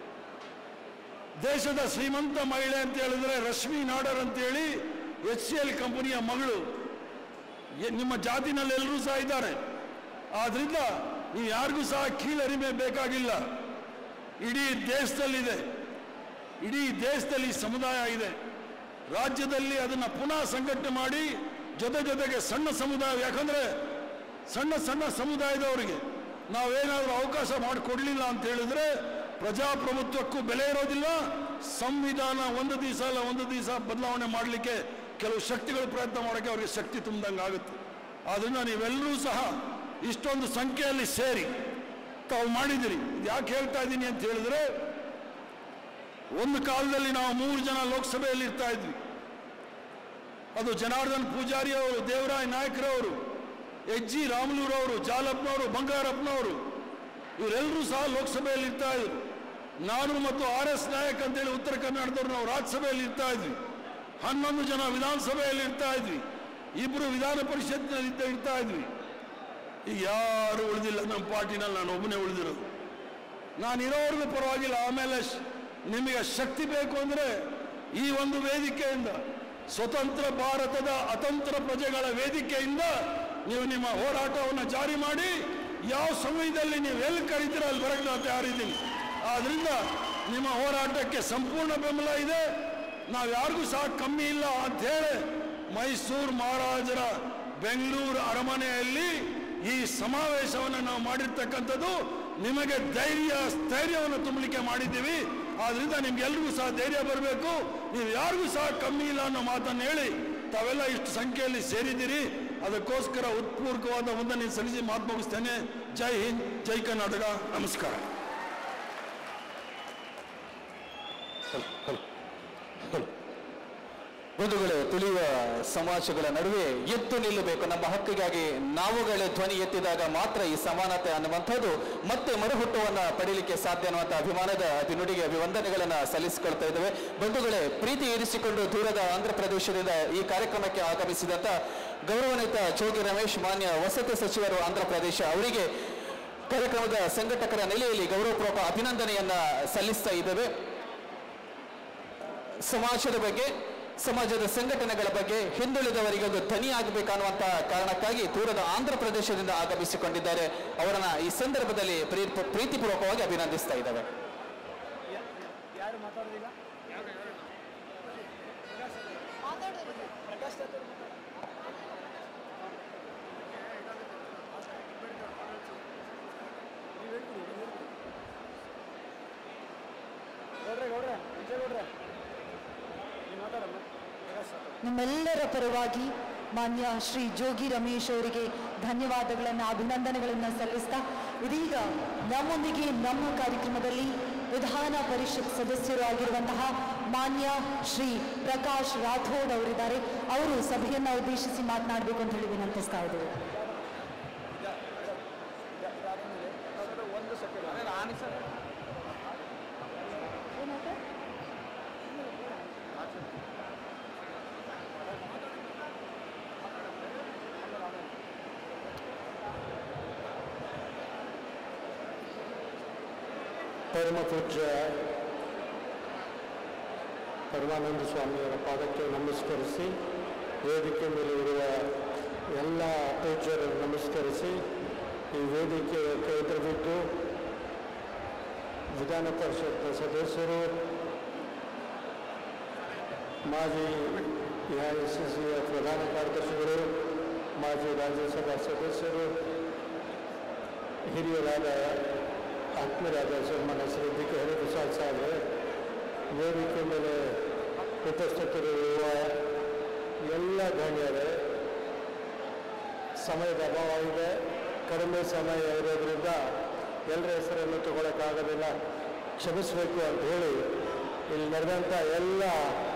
ದೇಶದ ಶ್ರೀಮಂತ ಮಹಿಳೆ ಅಂತ ಹೇಳಿದ್ರೆ ರಶ್ಮಿ ನಾಡರ್ ಅಂತೇಳಿ ಎಚ್ ಸಿ ಎಲ್ ಕಂಪನಿಯ ಮಗಳು ಎ- ನಿಮ್ಮ ಜಾತಿನಲ್ಲಿ ಎಲ್ಲರೂ ಸಹ ಇದ್ದಾರೆ ಆದ್ರಿಂದ ನೀವು ಯಾರಿಗೂ ಸಹ ಕೀಳರಿಮೆ ಬೇಕಾಗಿಲ್ಲ ಇಡೀ ದೇಶದಲ್ಲಿದೆ ಇಡೀ ದೇಶದಲ್ಲಿ ಈ ಸಮುದಾಯ ಇದೆ ರಾಜ್ಯದಲ್ಲಿ ಅದನ್ನು ಪುನಃ ಸಂಘಟನೆ ಮಾಡಿ ಜೊತೆ ಜೊತೆಗೆ ಸಣ್ಣ ಸಮುದಾಯ ಯಾಕಂದ್ರೆ ಸಣ್ಣ ಸಣ್ಣ ಸಮುದಾಯದವರಿಗೆ ನಾವೇನಾದರೂ ಅವಕಾಶ ಮಾಡಿಕೊಡ್ಲಿಲ್ಲ ಅಂತ ಹೇಳಿದ್ರೆ ಪ್ರಜಾಪ್ರಭುತ್ವಕ್ಕೂ ಬೆಲೆ ಇರೋದಿಲ್ಲ ಸಂವಿಧಾನ ಒಂದು ದಿವಸ ಅಲ್ಲ ಒಂದು ದಿವಸ ಬದಲಾವಣೆ ಮಾಡಲಿಕ್ಕೆ ಕೆಲವು ಶಕ್ತಿಗಳು ಪ್ರಯತ್ನ ಮಾಡೋಕ್ಕೆ ಅವರಿಗೆ ಶಕ್ತಿ ತುಂಬ್ದಂಗೆ ಆಗುತ್ತೆ ಆದ್ರಿಂದ ನೀವೆಲ್ಲರೂ ಸಹ ಇಷ್ಟೊಂದು ಸಂಖ್ಯೆಯಲ್ಲಿ ಸೇರಿ ತಾವು ಮಾಡಿದಿರಿ ಇದು ಯಾಕೆ ಹೇಳ್ತಾ ಇದ್ದೀನಿ ಅಂತ ಹೇಳಿದ್ರೆ ಒಂದು ಕಾಲದಲ್ಲಿ ನಾವು ಮೂರು ಜನ ಲೋಕಸಭೆಯಲ್ಲಿ ಇರ್ತಾ ಇದ್ವಿ ಅದು ಜನಾರ್ದನ್ ಪೂಜಾರಿ ಅವರು ದೇವರಾಯ ನಾಯಕರವರು ಎಚ್ ಜಿ ರಾಮಲೂರವರು ಜಾಲಪ್ಪನವರು ಬಂಗಾರಪ್ಪನವರು ಇವರೆಲ್ಲರೂ ಸಹ ಲೋಕಸಭೆಯಲ್ಲಿ ಇರ್ತಾ ಇದ್ರು ನಾನು ಮತ್ತು ಆರ್ ಎಸ್ ನಾಯಕ್ ಅಂತೇಳಿ ಉತ್ತರ ಕರ್ನಾಟಕದವ್ರು ನಾವು ರಾಜ್ಯಸಭೆಯಲ್ಲಿ ಇರ್ತಾ ಇದ್ವಿ ಹನ್ನೊಂದು ಜನ ವಿಧಾನಸಭೆಯಲ್ಲಿ ಇರ್ತಾ ಇದ್ವಿ ಇಬ್ಬರು ವಿಧಾನ ಪರಿಷತ್ನಲ್ಲಿ ಇದ್ದ ಇರ್ತಾ ಇದ್ವಿ ಈಗ ಯಾರು ಉಳಿದಿಲ್ಲ ನಮ್ಮ ಪಾರ್ಟಿನಲ್ಲಿ ನಾನು ಒಬ್ಬನೇ ಉಳಿದಿರೋದು ನಾನು ಇರೋವರೆಗೂ ಪರವಾಗಿಲ್ಲ ಆಮೇಲೆ ಶ್- ನಿಮಗೆ ಶಕ್ತಿ ಬೇಕು ಅಂದರೆ ಈ ಒಂದು ವೇದಿಕೆಯಿಂದ ಸ್ವತಂತ್ರ ಭಾರತದ ಅತಂತ್ರ ಪ್ರಜೆಗಳ ವೇದಿಕೆಯಿಂದ ನೀವು ನಿಮ್ಮ ಹೋರಾಟವನ್ನು ಜಾರಿ ಮಾಡಿ ಯಾವ ಸಮಯದಲ್ಲಿ ನೀವು ಎಲ್ಲಿ ಕರೀತೀರೋ ಅಲ್ಲಿ ಬರಕ್ಕೆ ನಾನು ತಯಾರಿದ್ದೀನಿ ಆದ್ರಿಂದ ನಿಮ್ಮ ಹೋರಾಟಕ್ಕೆ ಸಂಪೂರ್ಣ ಬೆಂಬಲ ಇದೆ ನಾವು ಯಾರಿಗೂ ಸಹ ಕಮ್ಮಿ ಇಲ್ಲ ಅಂತ ಹೇಳಿ ಮೈಸೂರು ಮಹಾರಾಜರ ಬೆಂಗಳೂರು ಅರಮನೆಯಲ್ಲಿ ಈ ಸಮಾವೇಶವನ್ನು ನಾವು ಮಾಡಿರ್ತಕ್ಕಂಥದ್ದು ನಿಮಗೆ ಧೈರ್ಯ ಸ್ಥೈರ್ಯವನ್ನು ತುಂಬಲಿಕ್ಕೆ ಮಾಡಿದ್ದೀವಿ ಆದ್ರಿಂದ ನಿಮ್ಗೆಲ್ರಿಗೂ ಸಹ ಧೈರ್ಯ ಬರಬೇಕು ನೀವು ಯಾರಿಗೂ ಸಹ ಕಮ್ಮಿ ಇಲ್ಲ ಅನ್ನೋ ಮಾತನ್ನು ಹೇಳಿ ತಾವೆಲ್ಲ ಇಷ್ಟು ಸಂಖ್ಯೆಯಲ್ಲಿ ಸೇರಿದ್ದೀರಿ ಅದಕ್ಕೋಸ್ಕರ ಉತ್ಪೂರ್ವಕವಾದ ವಂದನೆ ಸಲ್ಲಿಸಿ ಮಾತು ಮುಗಿಸ್ತೇನೆ ಜೈ ಹಿಂದ್ ಜೈ ಕರ್ನಾಟಕ ನಮಸ್ಕಾರ ಬಂಧುಗಳು ತಿಳಿಯುವ ಸಮಾಜಗಳ ನಡುವೆ ಎತ್ತು ನಿಲ್ಲಬೇಕು ನಮ್ಮ ಹಕ್ಕಿಗಾಗಿ ನಾವುಗಳೇ ಧ್ವನಿ ಎತ್ತಿದಾಗ ಮಾತ್ರ ಈ ಸಮಾನತೆ ಅನ್ನುವಂಥದ್ದು ಮತ್ತೆ ಮರುಹುಟ್ಟುವನ್ನ ಪಡೀಲಿಕ್ಕೆ ಸಾಧ್ಯ ಅನ್ನುವಂಥ ಅಭಿಮಾನದ ಅಭಿನುಡಿಗೆ ಅಭಿವಂದನೆಗಳನ್ನ ಸಲ್ಲಿಸಿಕೊಳ್ತಾ ಇದ್ದೇವೆ ಬಂಧುಗಳೇ ಪ್ರೀತಿ ಇರಿಸಿಕೊಂಡು ದೂರದ ಆಂಧ್ರ ಪ್ರದೇಶದಿಂದ ಈ ಕಾರ್ಯಕ್ರಮಕ್ಕೆ ಆಗಮಿಸಿದಂತ ಗೌರವಾನ್ವಿತ ಜೋಗಿ ರಮೇಶ್ ಮಾನ್ಯ ವಸತಿ ಸಚಿವರು ಆಂಧ್ರ ಪ್ರದೇಶ ಅವರಿಗೆ ಕಾರ್ಯಕ್ರಮದ ಸಂಘಟಕರ ನೆಲೆಯಲ್ಲಿ ಗೌರವಪೂರ್ವಕ ಅಭಿನಂದನೆಯನ್ನ ಸಲ್ಲಿಸ್ತಾ ಇದ್ದೇವೆ ಸಮಾಜದ ಬಗ್ಗೆ ಸಮಾಜದ ಸಂಘಟನೆಗಳ ಬಗ್ಗೆ ಹಿಂದುಳಿದವರಿಗೆ ಒಂದು ಧ್ವನಿ ಆಗಬೇಕನ್ನುವಂತ ಕಾರಣಕ್ಕಾಗಿ ದೂರದ ಆಂಧ್ರ ಪ್ರದೇಶದಿಂದ ಆಗಮಿಸಿಕೊಂಡಿದ್ದಾರೆ ಅವರನ್ನ ಈ ಸಂದರ್ಭದಲ್ಲಿ ಪ್ರೀ- ಪ್ರೀತಿಪೂರ್ವಕವಾಗಿ ಅಭಿನಂದಿಸ್ತಾ ಇದ್ದೇವೆ ನಿಮ್ಮೆಲ್ಲರ ಪರವಾಗಿ ಮಾನ್ಯ ಶ್ರೀ ಜೋಗಿ ರಮೇಶ್ ಅವರಿಗೆ ಧನ್ಯವಾದಗಳನ್ನು ಅಭಿನಂದನೆಗಳನ್ನು ಸಲ್ಲಿಸ್ತಾ ಇದೀಗ ನಮ್ಮೊಂದಿಗೆ ನಮ್ಮ ಕಾರ್ಯಕ್ರಮದಲ್ಲಿ ವಿಧಾನ ಪರಿಷತ್ ಸದಸ್ಯರು ಆಗಿರುವಂತಹ ಮಾನ್ಯ ಶ್ರೀ ಪ್ರಕಾಶ್ ರಾಥೋಡ್ ಅವರಿದ್ದಾರೆ ಅವರು ಸಭೆಯನ್ನು ಉದ್ದೇಶಿಸಿ ಮಾತನಾಡಬೇಕು ಅಂತ ಹೇಳಿ ವಿನಂತಿಸ್ತಾ ಇದ್ದೇವೆ ಪರಮ ಪೂಜ್ಯ ಪರಮಾನಂದ ಸ್ವಾಮಿಯವರ ಪಾದಕ್ಕೆ ನಮಸ್ಕರಿಸಿ ವೇದಿಕೆ ಮೇಲೆ ಇರುವ ಎಲ್ಲ ಪೂಜ್ಯರನ್ನು ನಮಸ್ಕರಿಸಿ ಈ ವೇದಿಕೆ ಕೈದರಬಿದ್ದು ವಿಧಾನ ಪರಿಷತ್ನ ಸದಸ್ಯರು ಮಾಜಿ ಎಐಸಿಸಿಯ ಪ್ರಧಾನ ಕಾರ್ಯದರ್ಶಿಗಳು ಮಾಜಿ ರಾಜ್ಯಸಭಾ ಸದಸ್ಯರು ಹಿರಿಯರಾದ ಆತ್ಮೀಯರಾದ ಸನ್ಮಾನ್ಯ ಶ್ರೀ ಡಿ ಕೆ ಹರಿಪ್ರಸಾದ್ ಸಾಹೇಬ್ರೆ ವೇದಿಕೆ ಮೇಲೆ ಉಪಸ್ಥಿತರಿರುವ ಎಲ್ಲ ಗಣ್ಯರೇ ಸಮಯದ ಅಭಾವ ಇದೆ ಕಡಿಮೆ ಸಮಯ ಇರೋದ್ರಿಂದ ಎಲ್ಲರ ಹೆಸರನ್ನು ತಗೊಳ್ಳೋಕ್ಕಾಗೋದಿಲ್ಲ ಕ್ಷಮಿಸಬೇಕು ಅಂತ ಹೇಳಿ ಇಲ್ಲಿ ನಡೆದಂಥ ಎಲ್ಲ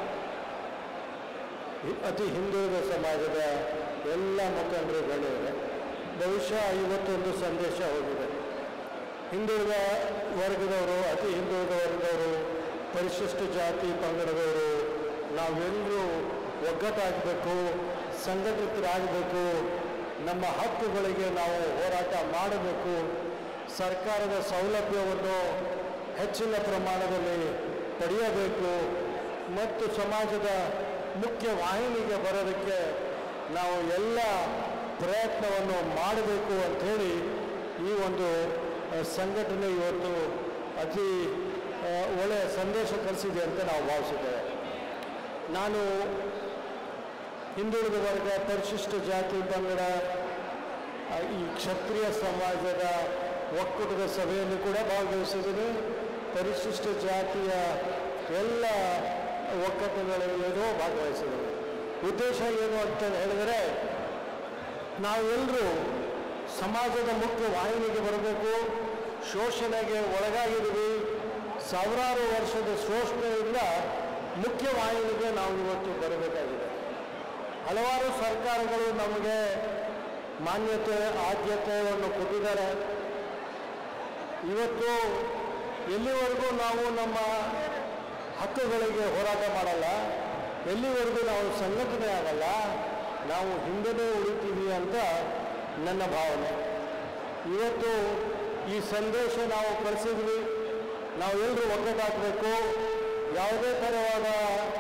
ಹಿ- ಅತಿ ಹಿಂದುಳಿದ ಸಮಾಜದ ಎಲ್ಲ ಮುಖಂಡರು ಗಣ್ಯರೇ ಬಹುಶಃ ಇವತ್ತೊಂದು ಸಂದೇಶ ಹೋಗಿದೆ ಹಿಂದುಳಿದ ವರ್ಗದವರು ಅತಿ ಹಿಂದುಳಿದ ವರ್ಗದವರು ಪರಿಶಿಷ್ಟ ಜಾತಿ ಪಂಗಡದವರು ನಾವೆಲ್ಲರೂ ಒಗ್ಗಟ್ಟಾಗಬೇಕು ಸಂಘಟಿತರಾಗಬೇಕು ನಮ್ಮ ಹಕ್ಕುಗಳಿಗೆ ನಾವು ಹೋರಾಟ ಮಾಡಬೇಕು ಸರ್ಕಾರದ ಸೌಲಭ್ಯವನ್ನು ಹೆಚ್ಚಿನ ಪ್ರಮಾಣದಲ್ಲಿ ಪಡೆಯಬೇಕು ಮತ್ತು ಸಮಾಜದ ಮುಖ್ಯ ವಾಹಿನಿಗೆ ಬರೋದಕ್ಕೆ ನಾವು ಎಲ್ಲ ಪ್ರಯತ್ನವನ್ನು ಮಾಡಬೇಕು ಅಂಥೇಳಿ ಈ ಒಂದು ಆ, ಸಂಘಟನೆ ಇವತ್ತು ಅತಿ ಆ, ಒಳ್ಳೆಯ ಸಂದೇಶ ಕಲಿಸಿದೆ ಅಂತ ನಾವು ಭಾವಿಸಿದ್ದೇವೆ ನಾನು ಹಿಂದುಳಿದ ವರ್ಗ ಪರಿಶಿಷ್ಟ ಜಾತಿ ಪಂಗಡ ಆ, ಈ ಕ್ಷತ್ರಿಯ ಸಮಾಜದ ಒಕ್ಕೂಟದ ಸಭೆಯಲ್ಲಿ ಕೂಡ ಭಾಗವಹಿಸಿದ್ದೀನಿ ಪರಿಶಿಷ್ಟ ಜಾತಿಯ ಎಲ್ಲ ಒಕ್ಕೂಟಗಳಲ್ಲೂ ಭಾಗವಹಿಸಿದ್ದೀನಿ ಉದ್ದೇಶ ಏನು ಅಂತ ಹೇಳಿದರೆ ನಾವೆಲ್ಲರೂ ಸಮಾಜದ ಮುಖ್ಯ ವಾಹಿನಿಗೆ ಬರಬೇಕು ಶೋಷಣೆಗೆ ಒಳಗಾಗಿದ್ದೀವಿ ಸಾವಿರಾರು ವರ್ಷದ ಶೋಷಣೆಯಿಂದ ಮುಖ್ಯ ವಾಹಿನಿಗೆ ನಾವು ಇವತ್ತು ಬರಬೇಕಾಗಿದೆ ಹಲವಾರು ಸರ್ಕಾರಗಳು ನಮಗೆ ಮಾನ್ಯತೆ ಆದ್ಯತೆಯನ್ನು ಕೊಟ್ಟಿದ್ದಾರೆ ಇವತ್ತು ಎಲ್ಲಿವರೆಗೂ ನಾವು ನಮ್ಮ ಹಕ್ಕುಗಳಿಗೆ ಹೋರಾಟ ಮಾಡಲ್ಲ ಎಲ್ಲಿವರೆಗೂ ನಾವು ಸಂಘಟನೆ ಆಗಲ್ಲ ನಾವು ಹಿಂದೆನೇ ಉಳಿತೀವಿ ಅಂತ ನನ್ನ ಭಾವನೆ ಇವತ್ತು ಈ ಸಂದೇಶ ನಾವು ಕಳಿಸಿದ್ವಿ ನಾವು ಎಲ್ಲರೂ ಒಗ್ಗಟ್ಟಾಗಬೇಕು ಯಾವುದೇ ಥರವಾದ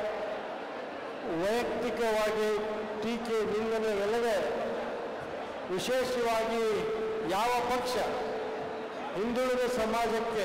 ವೈಯಕ್ತಿಕವಾಗಿ ಟೀಕೆ ನಿಂದನೆ ಎಲ್ಲವೇ ವಿಶೇಷವಾಗಿ ಯಾವ ಪಕ್ಷ ಹಿಂದುಳಿದ ಸಮಾಜಕ್ಕೆ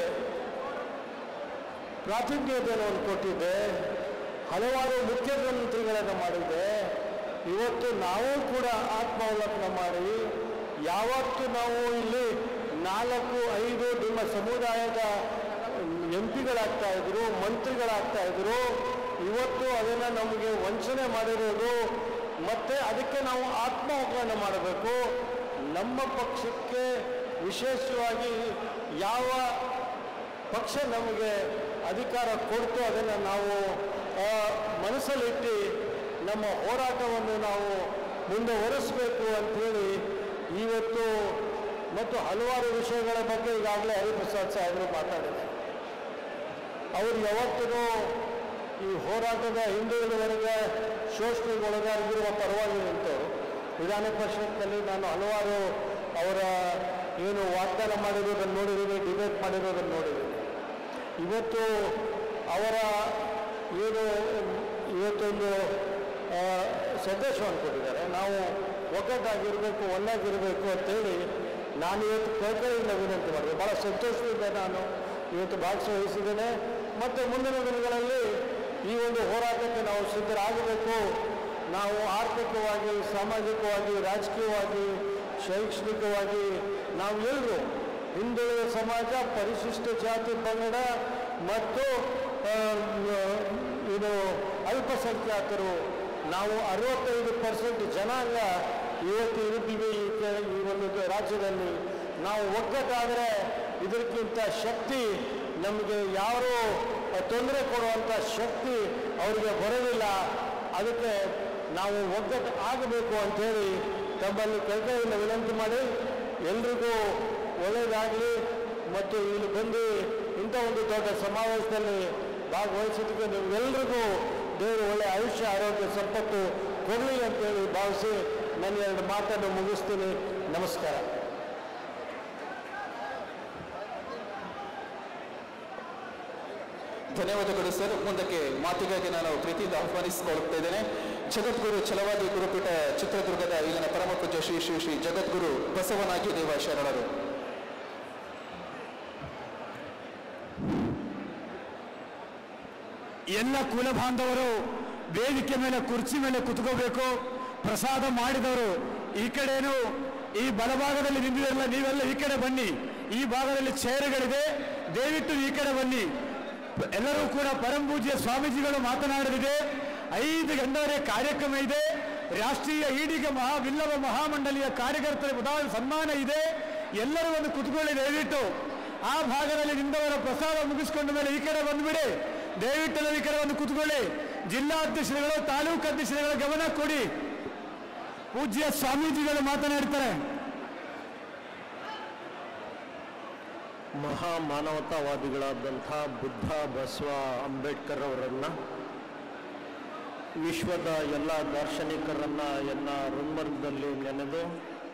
ಪ್ರಾತಿನಿಧ್ಯತೆಯನ್ನು ಕೊಟ್ಟಿದೆ ಹಲವಾರು ಮುಖ್ಯಮಂತ್ರಿಗಳನ್ನು ಮಾಡಿದೆ ಇವತ್ತು ನಾವು ಕೂಡ ಆತ್ಮಾವಲೋಕನ ಮಾಡಿ ಯಾವತ್ತು ನಾವು ಇಲ್ಲಿ ನಾಲ್ಕು ಐದು ನಿಮ್ಮ ಸಮುದಾಯದ ಎಂ ಪಿಗಳಾಗ್ತಾ ಇದ್ರು ಮಂತ್ರಿಗಳಾಗ್ತಾ ಇದ್ರು ಇವತ್ತು ಅದನ್ನು ನಮಗೆ ವಂಚನೆ ಮಾಡಿರೋದು ಮತ್ತೆ ಅದಕ್ಕೆ ನಾವು ಆತ್ಮಾವಲೋಕನ ಮಾಡಬೇಕು ನಮ್ಮ ಪಕ್ಷಕ್ಕೆ ವಿಶೇಷವಾಗಿ ಯಾವ ಪಕ್ಷ ನಮಗೆ ಅಧಿಕಾರ ಕೊಡ್ತು ಅದನ್ನು ನಾವು ಆ, ಮನಸ್ಸಲ್ಲಿಟ್ಟು ನಮ್ಮ ಹೋರಾಟವನ್ನು ನಾವು ಮುಂದುವರಿಸಬೇಕು ಅಂಥೇಳಿ ಇವತ್ತು ಮತ್ತು ಹಲವಾರು ವಿಷಯಗಳ ಬಗ್ಗೆ ಈಗಾಗಲೇ ಹರಿಪ್ರಸಾದ್ ಸಾಹೇಬರು ಮಾತಾಡಿದ್ದಾರೆ ಅವರು ಯಾವತ್ತೂ ಈ ಹೋರಾಟದ ಹಿಂದುಳಿದವರೆಗ ಶೋಷಣೆಗೆ ಒಳಗಾಗಿರುವ ಪರವಾಗಿ ನಿಂತವರು ವಿಧಾನ ಪರಿಷತ್ನಲ್ಲಿ ನಾನು ಹಲವಾರು ಅವರ ಏನು ವಾಗ್ದಾನ ಮಾಡಿರೋದನ್ನು ನೋಡಿದ್ದೀನಿ ಡಿಬೇಟ್ ಮಾಡಿರೋದನ್ನು ನೋಡಿದ್ದೀನಿ ಇವತ್ತು ಅವರ ಏನು ಇವತ್ತೊಂದು ಆ, ಸಂದೇಶವನ್ನು ಕೊಟ್ಟಿದ್ದಾರೆ ನಾವು ಒಗ್ಗಟ್ಟಾಗಿರಬೇಕು ಒಂದಾಗಿರಬೇಕು ಅಂತೇಳಿ ನಾನು ಇವತ್ತು ಕೈಕೈಯಿಂದ ವಿನಂತಿ ಮಾಡಿದೆ ಭಾಳ ಸಂತೋಷದಿಂದ ನಾನು ಇವತ್ತು ಭಾಗವಹಿಸಿದ್ದೇನೆ ಮತ್ತು ಮುಂದಿನ ದಿನಗಳಲ್ಲಿ ಈ ಒಂದು ಹೋರಾಟಕ್ಕೆ ನಾವು ಸಿದ್ಧರಾಗಬೇಕು ನಾವು ಆರ್ಥಿಕವಾಗಿ ಸಾಮಾಜಿಕವಾಗಿ ರಾಜಕೀಯವಾಗಿ ಶೈಕ್ಷಣಿಕವಾಗಿ ನಾವು ಎಲ್ಲರೂ ಹಿಂದುಳಿದ ಸಮಾಜ ಪರಿಶಿಷ್ಟ ಜಾತಿ ಪಂಗಡ ಮತ್ತು ಆ, ಇದು ಅಲ್ಪಸಂಖ್ಯಾತರು ನಾವು ಅರವತ್ತೈದು ಪರ್ಸೆಂಟ್ ಜನಾಂಗ ಇವತ್ತು ಇರುತ್ತೀವಿ ಈ ಕೆ- ಈ ಒಂದು ರಾಜ್ಯದಲ್ಲಿ ನಾವು ಒಗ್ಗಟ್ಟಾದರೆ ಇದಕ್ಕಿಂತ ಶಕ್ತಿ ನಮಗೆ ಯಾರೂ ತೊಂದರೆ ಕೊಡುವಂಥ ಶಕ್ತಿ ಅವರಿಗೆ ಬರೋದಿಲ್ಲ ಅದಕ್ಕೆ ನಾವು ಒಗ್ಗಟ್ಟು ಆಗಬೇಕು ಅಂಥೇಳಿ ತಮ್ಮಲ್ಲಿ ಕೈಕೈಯಿಂದ ವಿನಂತಿ ಮಾಡಿ ಎಲ್ರಿಗೂ ಒಳ್ಳೆಯದಾಗಲಿ ಮತ್ತು ಇಲ್ಲಿ ಬಂದು ಇಂಥ ಒಂದು ದೊಡ್ಡ ಸಮಾವೇಶದಲ್ಲಿ ಭಾಗವಹಿಸೋದಕ್ಕೆ ನಿಮ್ಗೆಲ್ರಿಗೂ ದೇವರು ಒಳ್ಳೆಯ ಆಯುಷ್ಯ ಆರೋಗ್ಯ ಸಂಪತ್ತು ಕೊಡಲಿ ಅಂತೇಳಿ ಭಾವಿಸಿ ನನ್ನ ಎರಡು ಮಾತನ್ನು ಮುಗಿಸ್ತೀನಿ ನಮಸ್ಕಾರ ಧನ್ಯವಾದಗಳು ಸರ್ ಮುಂದಕ್ಕೆ ಮಾತಿಗಾಗಿ ನಾನು ಪ್ರೀತಿಯಿಂದ ಆಹ್ವಾನಿಸಿಕೊಳ್ಳುತ್ತಾ ಇದ್ದೇನೆ ಜಗದ್ಗುರು ಛಲವಾದಿ ಗುರುಪೀಠ ಚಿತ್ರದುರ್ಗದ ಇಲ್ಲಿನ ಪರಮ ಪೂಜ್ಯ ಶ್ರೀ ಶ್ರೀ ಶ್ರೀ ಜಗದ್ಗುರು ಬಸವನಾಗಿ ದೇವ ಶರಣರು ಎಲ್ಲ ಕುಲ ಬಾಂಧವರು ವೇದಿಕೆ ಮೇಲೆ ಕುರ್ಚಿ ಮೇಲೆ ಕುತ್ಕೋಬೇಕು ಪ್ರಸಾದ ಮಾಡಿದವರು ಈ ಕಡೆನು ಈ ಬಲಭಾಗದಲ್ಲಿ ನಿಂತಿರಲ್ಲ ನೀವೆಲ್ಲ ಈ ಕಡೆ ಬನ್ನಿ ಈ ಭಾಗದಲ್ಲಿ ಚೇರುಗಳಿದೆ ದಯವಿಟ್ಟು ಈ ಕಡೆ ಬನ್ನಿ ಎಲ್ಲರೂ ಕೂಡ ಪರಂ ಪೂಜ್ಯ ಸ್ವಾಮೀಜಿಗಳು ಮಾತನಾಡಲಿದೆ ಐದು ಗಂಟೆವರೆ ಕಾರ್ಯಕ್ರಮ ಇದೆ ರಾಷ್ಟ್ರೀಯ ಈಡಿಗ ಮಹಾ ವಿಲ್ಲವ ಮಹಾಮಂಡಲಿಯ ಕಾರ್ಯಕರ್ತರ ಉದಾಹರಣೆ ಸನ್ಮಾನ ಇದೆ ಎಲ್ಲರೂ ಒಂದು ಕುತ್ಕೊಳ್ಳಿ ದಯವಿಟ್ಟು ಆ ಭಾಗದಲ್ಲಿ ನಿಂದವರ ಪ್ರಸಾದ ಮುಗಿಸ್ಕೊಂಡ ಮೇಲೆ ಈ ಕಡೆ ಬಂದ್ಬಿಡಿ ದಯವಿಟ್ಟು ಎಲ್ಲ ಈ ಕಡೆ ಒಂದು ಕುತ್ಕೊಳ್ಳಿ ಜಿಲ್ಲಾ ಅಧ್ಯಕ್ಷರುಗಳು ತಾಲೂಕು ಅಧ್ಯಕ್ಷರುಗಳ ಗಮನ ಕೊಡಿ ಪೂಜ್ಯ ಸ್ವಾಮೀಜಿಗಳು ಮಾತನಾಡ್ತಾರೆ ಮಹಾ ಮಾನವತಾವಾದಿಗಳಾದಂಥ ಬುದ್ಧ ಬಸವ ಅಂಬೇಡ್ಕರ್ ಅವರನ್ನು ವಿಶ್ವದ ಎಲ್ಲ ದಾರ್ಶನಿಕರನ್ನ ಎನ್ನ ಋನ್ಮರ್ಗದಲ್ಲಿ ನೆನೆದು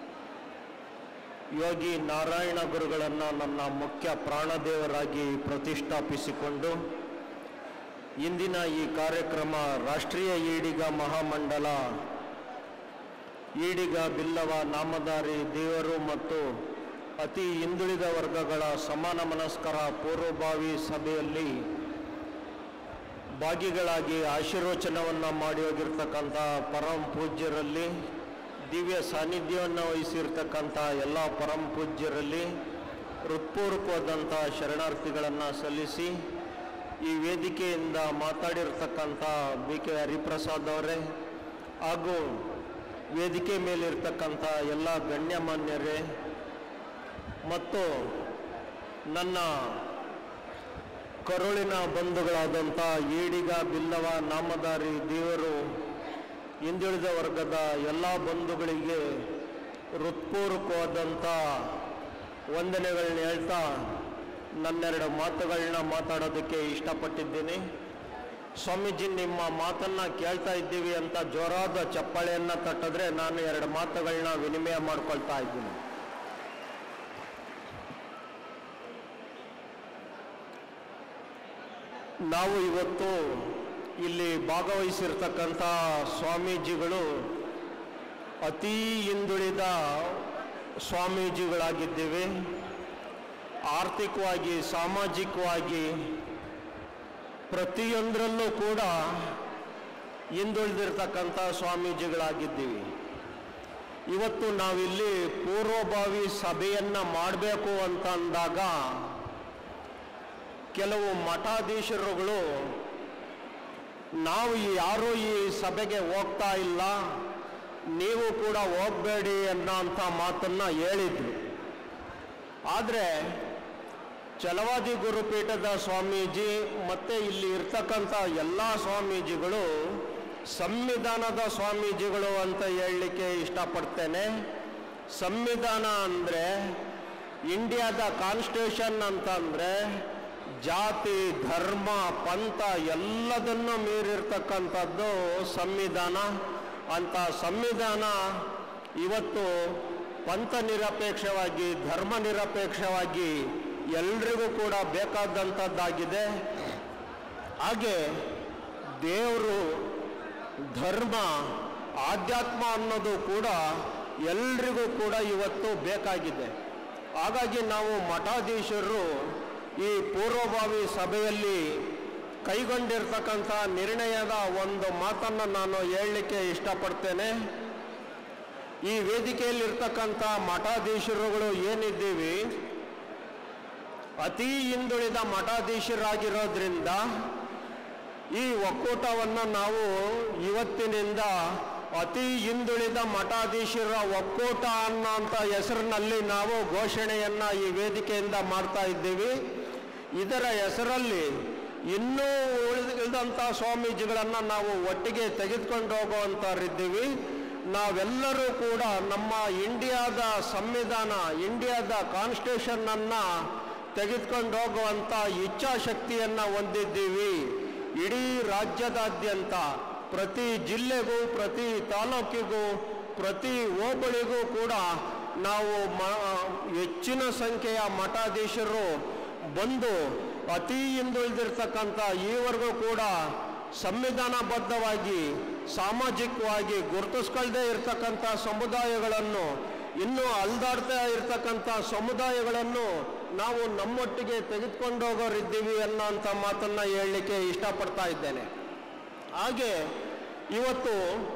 ಯೋಗಿ ನಾರಾಯಣ ಗುರುಗಳನ್ನು ನನ್ನ ಮುಖ್ಯ ಪ್ರಾಣದೇವರಾಗಿ ಪ್ರತಿಷ್ಠಾಪಿಸಿಕೊಂಡು ಇಂದಿನ ಈ ಕಾರ್ಯಕ್ರಮ ರಾಷ್ಟ್ರೀಯ ಈಡಿಗ ಮಹಾಮಂಡಲ ಈಡಿಗ ಬಿಲ್ಲವ ನಾಮಧಾರಿ ದೇವರು ಮತ್ತು ಅತಿ ಹಿಂದುಳಿದ ವರ್ಗಗಳ ಸಮಾನ ಮನಸ್ಕರ ಪೂರ್ವಭಾವಿ ಸಭೆಯಲ್ಲಿ ಭಾಗಿಗಳಾಗಿ ಆಶೀರ್ವಚನವನ್ನು ಮಾಡಿ ಹೋಗಿರ್ತಕ್ಕಂಥ ಪರಂ ಪೂಜ್ಯರಲ್ಲಿ ದಿವ್ಯ ಸಾನ್ನಿಧ್ಯವನ್ನು ವಹಿಸಿರ್ತಕ್ಕಂಥ ಎಲ್ಲ ಪರಂ ಪೂಜ್ಯರಲ್ಲಿ ಹೃತ್ಪೂರ್ವಕವಾದಂಥ ಶರಣಾರ್ಥಿಗಳನ್ನು ಸಲ್ಲಿಸಿ ಈ ವೇದಿಕೆಯಿಂದ ಮಾತಾಡಿರ್ತಕ್ಕಂಥ ಬಿ ಕೆ ಹರಿಪ್ರಸಾದ್ ಅವರೇ ಹಾಗೂ ವೇದಿಕೆ ಮೇಲಿರ್ತಕ್ಕಂಥ ಎಲ್ಲ ಗಣ್ಯಮಾನ್ಯರೇ ಮತ್ತು ನನ್ನ ಕರುಳಿನ ಬಂಧುಗಳಾದಂಥ ಈಡಿಗ ಬಿಲ್ಲವ ನಾಮಧಾರಿ ದೇವರು ಹಿಂದುಳಿದ ವರ್ಗದ ಎಲ್ಲ ಬಂಧುಗಳಿಗೆ ಹೃತ್ಪೂರ್ವಕವಾದಂಥ ವಂದನೆಗಳನ್ನ ಹೇಳ್ತಾ ನನ್ನೆರಡು ಮಾತುಗಳನ್ನ ಮಾತಾಡೋದಕ್ಕೆ ಇಷ್ಟಪಟ್ಟಿದ್ದೀನಿ ಸ್ವಾಮೀಜಿ ನಿಮ್ಮ ಮಾತನ್ನ ಕೇಳ್ತಾ ಇದ್ದೀವಿ ಅಂತ ಜೋರಾದ ಚಪ್ಪಾಳೆಯನ್ನು ತಟ್ಟಿದ್ರೆ ನಾನು ಎರಡು ಮಾತುಗಳನ್ನ ವಿನಿಮಯ ಮಾಡ್ಕೊಳ್ತಾ ಇದ್ದೀನಿ ನಾವು ಇವತ್ತು ಇಲ್ಲಿ ಭಾಗವಹಿಸಿರ್ತಕ್ಕಂಥ ಸ್ವಾಮೀಜಿಗಳು ಅತೀ ಹಿಂದುಳಿದ ಸ್ವಾಮೀಜಿಗಳಾಗಿದ್ದೇವೆ ಆರ್ಥಿಕವಾಗಿ ಸಾಮಾಜಿಕವಾಗಿ ಪ್ರತಿಯೊಂದರಲ್ಲೂ ಕೂಡ ಹಿಂದುಳಿದಿರ್ತಕ್ಕಂಥ ಸ್ವಾಮೀಜಿಗಳಾಗಿದ್ದೀವಿ ಇವತ್ತು ನಾವಿಲ್ಲಿ ಪೂರ್ವಭಾವಿ ಸಭೆಯನ್ನು ಮಾಡಬೇಕು ಅಂತ ಅಂದಾಗ ಕೆಲವು ಮಠಾಧೀಶರುಗಳು ನಾವು ಯಾರೂ ಈ ಸಭೆಗೆ ಹೋಗ್ತಾ ಇಲ್ಲ ನೀವು ಕೂಡ ಹೋಗಬೇಡಿ ಅನ್ನೋಂಥ ಮಾತನ್ನು ಹೇಳಿದ್ರು ಆದರೆ ಛಲವಾದಿ ಗುರುಪೀಠದ ಸ್ವಾಮೀಜಿ ಮತ್ತು ಇಲ್ಲಿ ಇರ್ತಕ್ಕಂಥ ಎಲ್ಲ ಸ್ವಾಮೀಜಿಗಳು ಸಂವಿಧಾನದ ಸ್ವಾಮೀಜಿಗಳು ಅಂತ ಹೇಳಲಿಕ್ಕೆ ಇಷ್ಟಪಡ್ತೇನೆ ಸಂವಿಧಾನ ಅಂದರೆ ಇಂಡಿಯಾದ ಕಾನ್ಸ್ಟಿಟ್ಯೂಷನ್ ಅಂತ ಅಂದರೆ ಜಾತಿ ಧರ್ಮ ಪಂಥ ಎಲ್ಲದನ್ನು ಮೀರಿರ್ತಕ್ಕಂಥದ್ದು ಸಂವಿಧಾನ ಅಂತ ಸಂವಿಧಾನ ಇವತ್ತು ಪಂಥ ನಿರಪೇಕ್ಷವಾಗಿ ಧರ್ಮ ನಿರಪೇಕ್ಷವಾಗಿ ಎಲ್ರಿಗೂ ಕೂಡ ಬೇಕಾದಂಥದ್ದಾಗಿದೆ ಹಾಗೆ ದೇವರು ಧರ್ಮ ಆಧ್ಯಾತ್ಮ ಅನ್ನೋದು ಕೂಡ ಎಲ್ರಿಗೂ ಕೂಡ ಇವತ್ತು ಬೇಕಾಗಿದೆ ಹಾಗಾಗಿ ನಾವು ಮಠಾಧೀಶರು ಈ ಪೂರ್ವಭಾವಿ ಸಭೆಯಲ್ಲಿ ಕೈಗೊಂಡಿರ್ತಕ್ಕಂಥ ನಿರ್ಣಯದ ಒಂದು ಮಾತನ್ನು ನಾನು ಹೇಳಲಿಕ್ಕೆ ಇಷ್ಟಪಡ್ತೇನೆ ಈ ವೇದಿಕೆಯಲ್ಲಿರ್ತಕ್ಕಂಥ ಮಠಾಧೀಶರುಗಳು ಏನಿದ್ದೀವಿ ಅತಿ ಹಿಂದುಳಿದ ಮಠಾಧೀಶರಾಗಿರೋದ್ರಿಂದ ಈ ಒಕ್ಕೂಟವನ್ನು ನಾವು ಇವತ್ತಿನಿಂದ ಅತಿ ಹಿಂದುಳಿದ ಮಠಾಧೀಶರ ಒಕ್ಕೂಟ ಅನ್ನೋಂಥ ಹೆಸರಿನಲ್ಲಿ ನಾವು ಘೋಷಣೆಯನ್ನ ಈ ವೇದಿಕೆಯಿಂದ ಮಾಡ್ತಾ ಇದ್ದೀವಿ ಇದರ ಹೆಸರಲ್ಲಿ ಇನ್ನೂ ಉಳಿದಂಥ ಸ್ವಾಮೀಜಿಗಳನ್ನು ನಾವು ಒಟ್ಟಿಗೆ ತೆಗೆದುಕೊಂಡು ಹೋಗುವಂಥವ್ರಿದ್ದೀವಿ ನಾವೆಲ್ಲರೂ ಕೂಡ ನಮ್ಮ ಇಂಡಿಯಾದ ಸಂವಿಧಾನ ಇಂಡಿಯಾದ ಕಾನ್ಸ್ಟಿಟ್ಯೂಷನ್ನನ್ನು ತೆಗೆದುಕೊಂಡು ಹೋಗುವಂಥ ಇಚ್ಛಾಶಕ್ತಿಯನ್ನು ಹೊಂದಿದ್ದೀವಿ ಇಡೀ ರಾಜ್ಯದಾದ್ಯಂತ ಪ್ರತಿ ಜಿಲ್ಲೆಗೂ ಪ್ರತಿ ತಾಲೂಕಿಗೂ ಪ್ರತಿ ಹೋಬಳಿಗೂ ಕೂಡ ನಾವು ಮ ಹೆಚ್ಚಿನ ಸಂಖ್ಯೆಯ ಮಠಾಧೀಶರು ಬಂದು ಅತಿ ಹಿಂದುಳಿದಿರ್ತಕ್ಕಂಥ ಈವರೆಗೂ ಕೂಡ ಸಂವಿಧಾನಬದ್ಧವಾಗಿ ಸಾಮಾಜಿಕವಾಗಿ ಗುರುತಿಸ್ಕೊಳ್ದೇ ಇರತಕ್ಕಂಥ ಸಮುದಾಯಗಳನ್ನು ಇನ್ನೂ ಅಲ್ದಾಡ್ತಾ ಇರ್ತಕ್ಕಂಥ ಸಮುದಾಯಗಳನ್ನು ನಾವು ನಮ್ಮೊಟ್ಟಿಗೆ ತೆಗೆದುಕೊಂಡು ಹೋಗೋರಿದ್ದೀವಿ ಅನ್ನೋಂಥ ಮಾತನ್ನು ಹೇಳಲಿಕ್ಕೆ ಇಷ್ಟಪಡ್ತಾ ಇದ್ದೇನೆ ಹಾಗೆ ಇವತ್ತು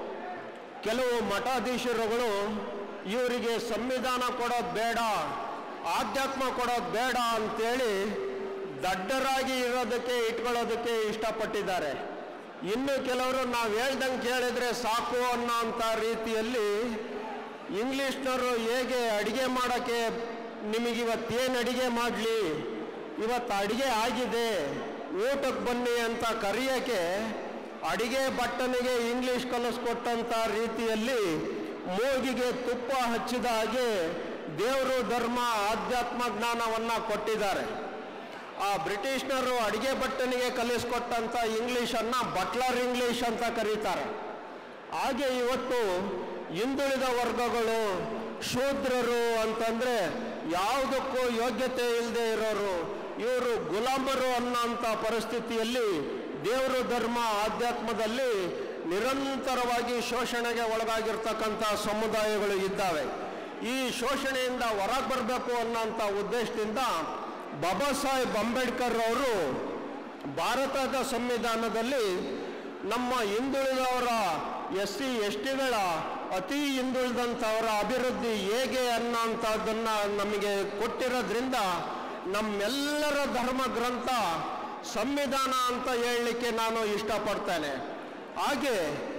ಕೆಲವು ಮಠಾಧೀಶರುಗಳು ಇವರಿಗೆ ಸಂವಿಧಾನ ಕೊಡೋದು ಬೇಡ ಆಧ್ಯಾತ್ಮ ಕೊಡೋದು ಬೇಡ ಅಂತೇಳಿ ದಡ್ಡರಾಗಿ ಇರೋದಕ್ಕೆ ಇಟ್ಕೊಳ್ಳೋದಕ್ಕೆ ಇಷ್ಟಪಟ್ಟಿದ್ದಾರೆ ಇನ್ನು ಕೆಲವರು ನಾವು ಹೇಳ್ದಂಗೆ ಕೇಳಿದ್ರೆ ಸಾಕು ಅನ್ನೋ ಅಂಥ ರೀತಿಯಲ್ಲಿ ಇಂಗ್ಲೀಷ್ನವರು ಹೇಗೆ ಅಡಿಗೆ ಮಾಡೋಕ್ಕೆ ನಿಮಗಿವತ್ತೇನು ಅಡಿಗೆ ಮಾಡಲಿ ಇವತ್ತು ಅಡಿಗೆ ಆಗಿದೆ ಊಟಕ್ಕೆ ಬನ್ನಿ ಅಂತ ಕರೆಯೋಕ್ಕೆ ಅಡಿಗೆ ಬಟ್ಟನಿಗೆ ಇಂಗ್ಲೀಷ್ ಕಲಿಸ್ಕೊಟ್ಟಂಥ ರೀತಿಯಲ್ಲಿ ಮೂಗಿಗೆ ತುಪ್ಪ ಹಚ್ಚಿದ ಹಾಗೆ ದೇವರು ಧರ್ಮ ಆಧ್ಯಾತ್ಮ ಜ್ಞಾನವನ್ನು ಕೊಟ್ಟಿದ್ದಾರೆ ಆ ಬ್ರಿಟಿಷ್ನರು ಅಡಿಗೆ ಭಟ್ಟನಿಗೆ ಕಲಿಸ್ಕೊಟ್ಟಂಥ ಇಂಗ್ಲೀಷನ್ನು ಬಟ್ಲರ್ ಇಂಗ್ಲೀಷ್ ಅಂತ ಕರೀತಾರೆ ಹಾಗೆ ಇವತ್ತು ಹಿಂದುಳಿದ ವರ್ಗಗಳು ಶೂದ್ರರು ಅಂತಂದ್ರೆ ಯಾವುದಕ್ಕೂ ಯೋಗ್ಯತೆ ಇಲ್ಲದೆ ಇರೋರು ಇವರು ಗುಲಾಮರು ಅನ್ನೋಂಥ ಪರಿಸ್ಥಿತಿಯಲ್ಲಿ ದೇವರು ಧರ್ಮ ಆಧ್ಯಾತ್ಮದಲ್ಲಿ ನಿರಂತರವಾಗಿ ಶೋಷಣೆಗೆ ಒಳಗಾಗಿರ್ತಕ್ಕಂಥ ಸಮುದಾಯಗಳು ಇದ್ದಾವೆ ಈ ಶೋಷಣೆಯಿಂದ ಹೊರಗೆ ಬರಬೇಕು ಅನ್ನೋಂಥ ಉದ್ದೇಶದಿಂದ ಬಾಬಾ ಸಾಹೇಬ್ ಅಂಬೇಡ್ಕರ್ ಅವರು ಭಾರತದ ಸಂವಿಧಾನದಲ್ಲಿ ನಮ್ಮ ಹಿಂದುಳಿದವರ ಎಸ್ ಸಿ ಎಸ್ ಟಿಗಳ ಅತಿ ಹಿಂದುಳಿದಂಥವರ ಅಭಿವೃದ್ಧಿ ಹೇಗೆ ಅನ್ನೋಂಥದ್ದನ್ನ ನಮಗೆ ಕೊಟ್ಟಿರೋದ್ರಿಂದ ನಮ್ಮೆಲ್ಲರ ಧರ್ಮ ಗ್ರಂಥ ಸಂವಿಧಾನ ಅಂತ ಹೇಳಲಿಕ್ಕೆ ನಾನು ಇಷ್ಟಪಡ್ತೇನೆ ಹಾಗೆ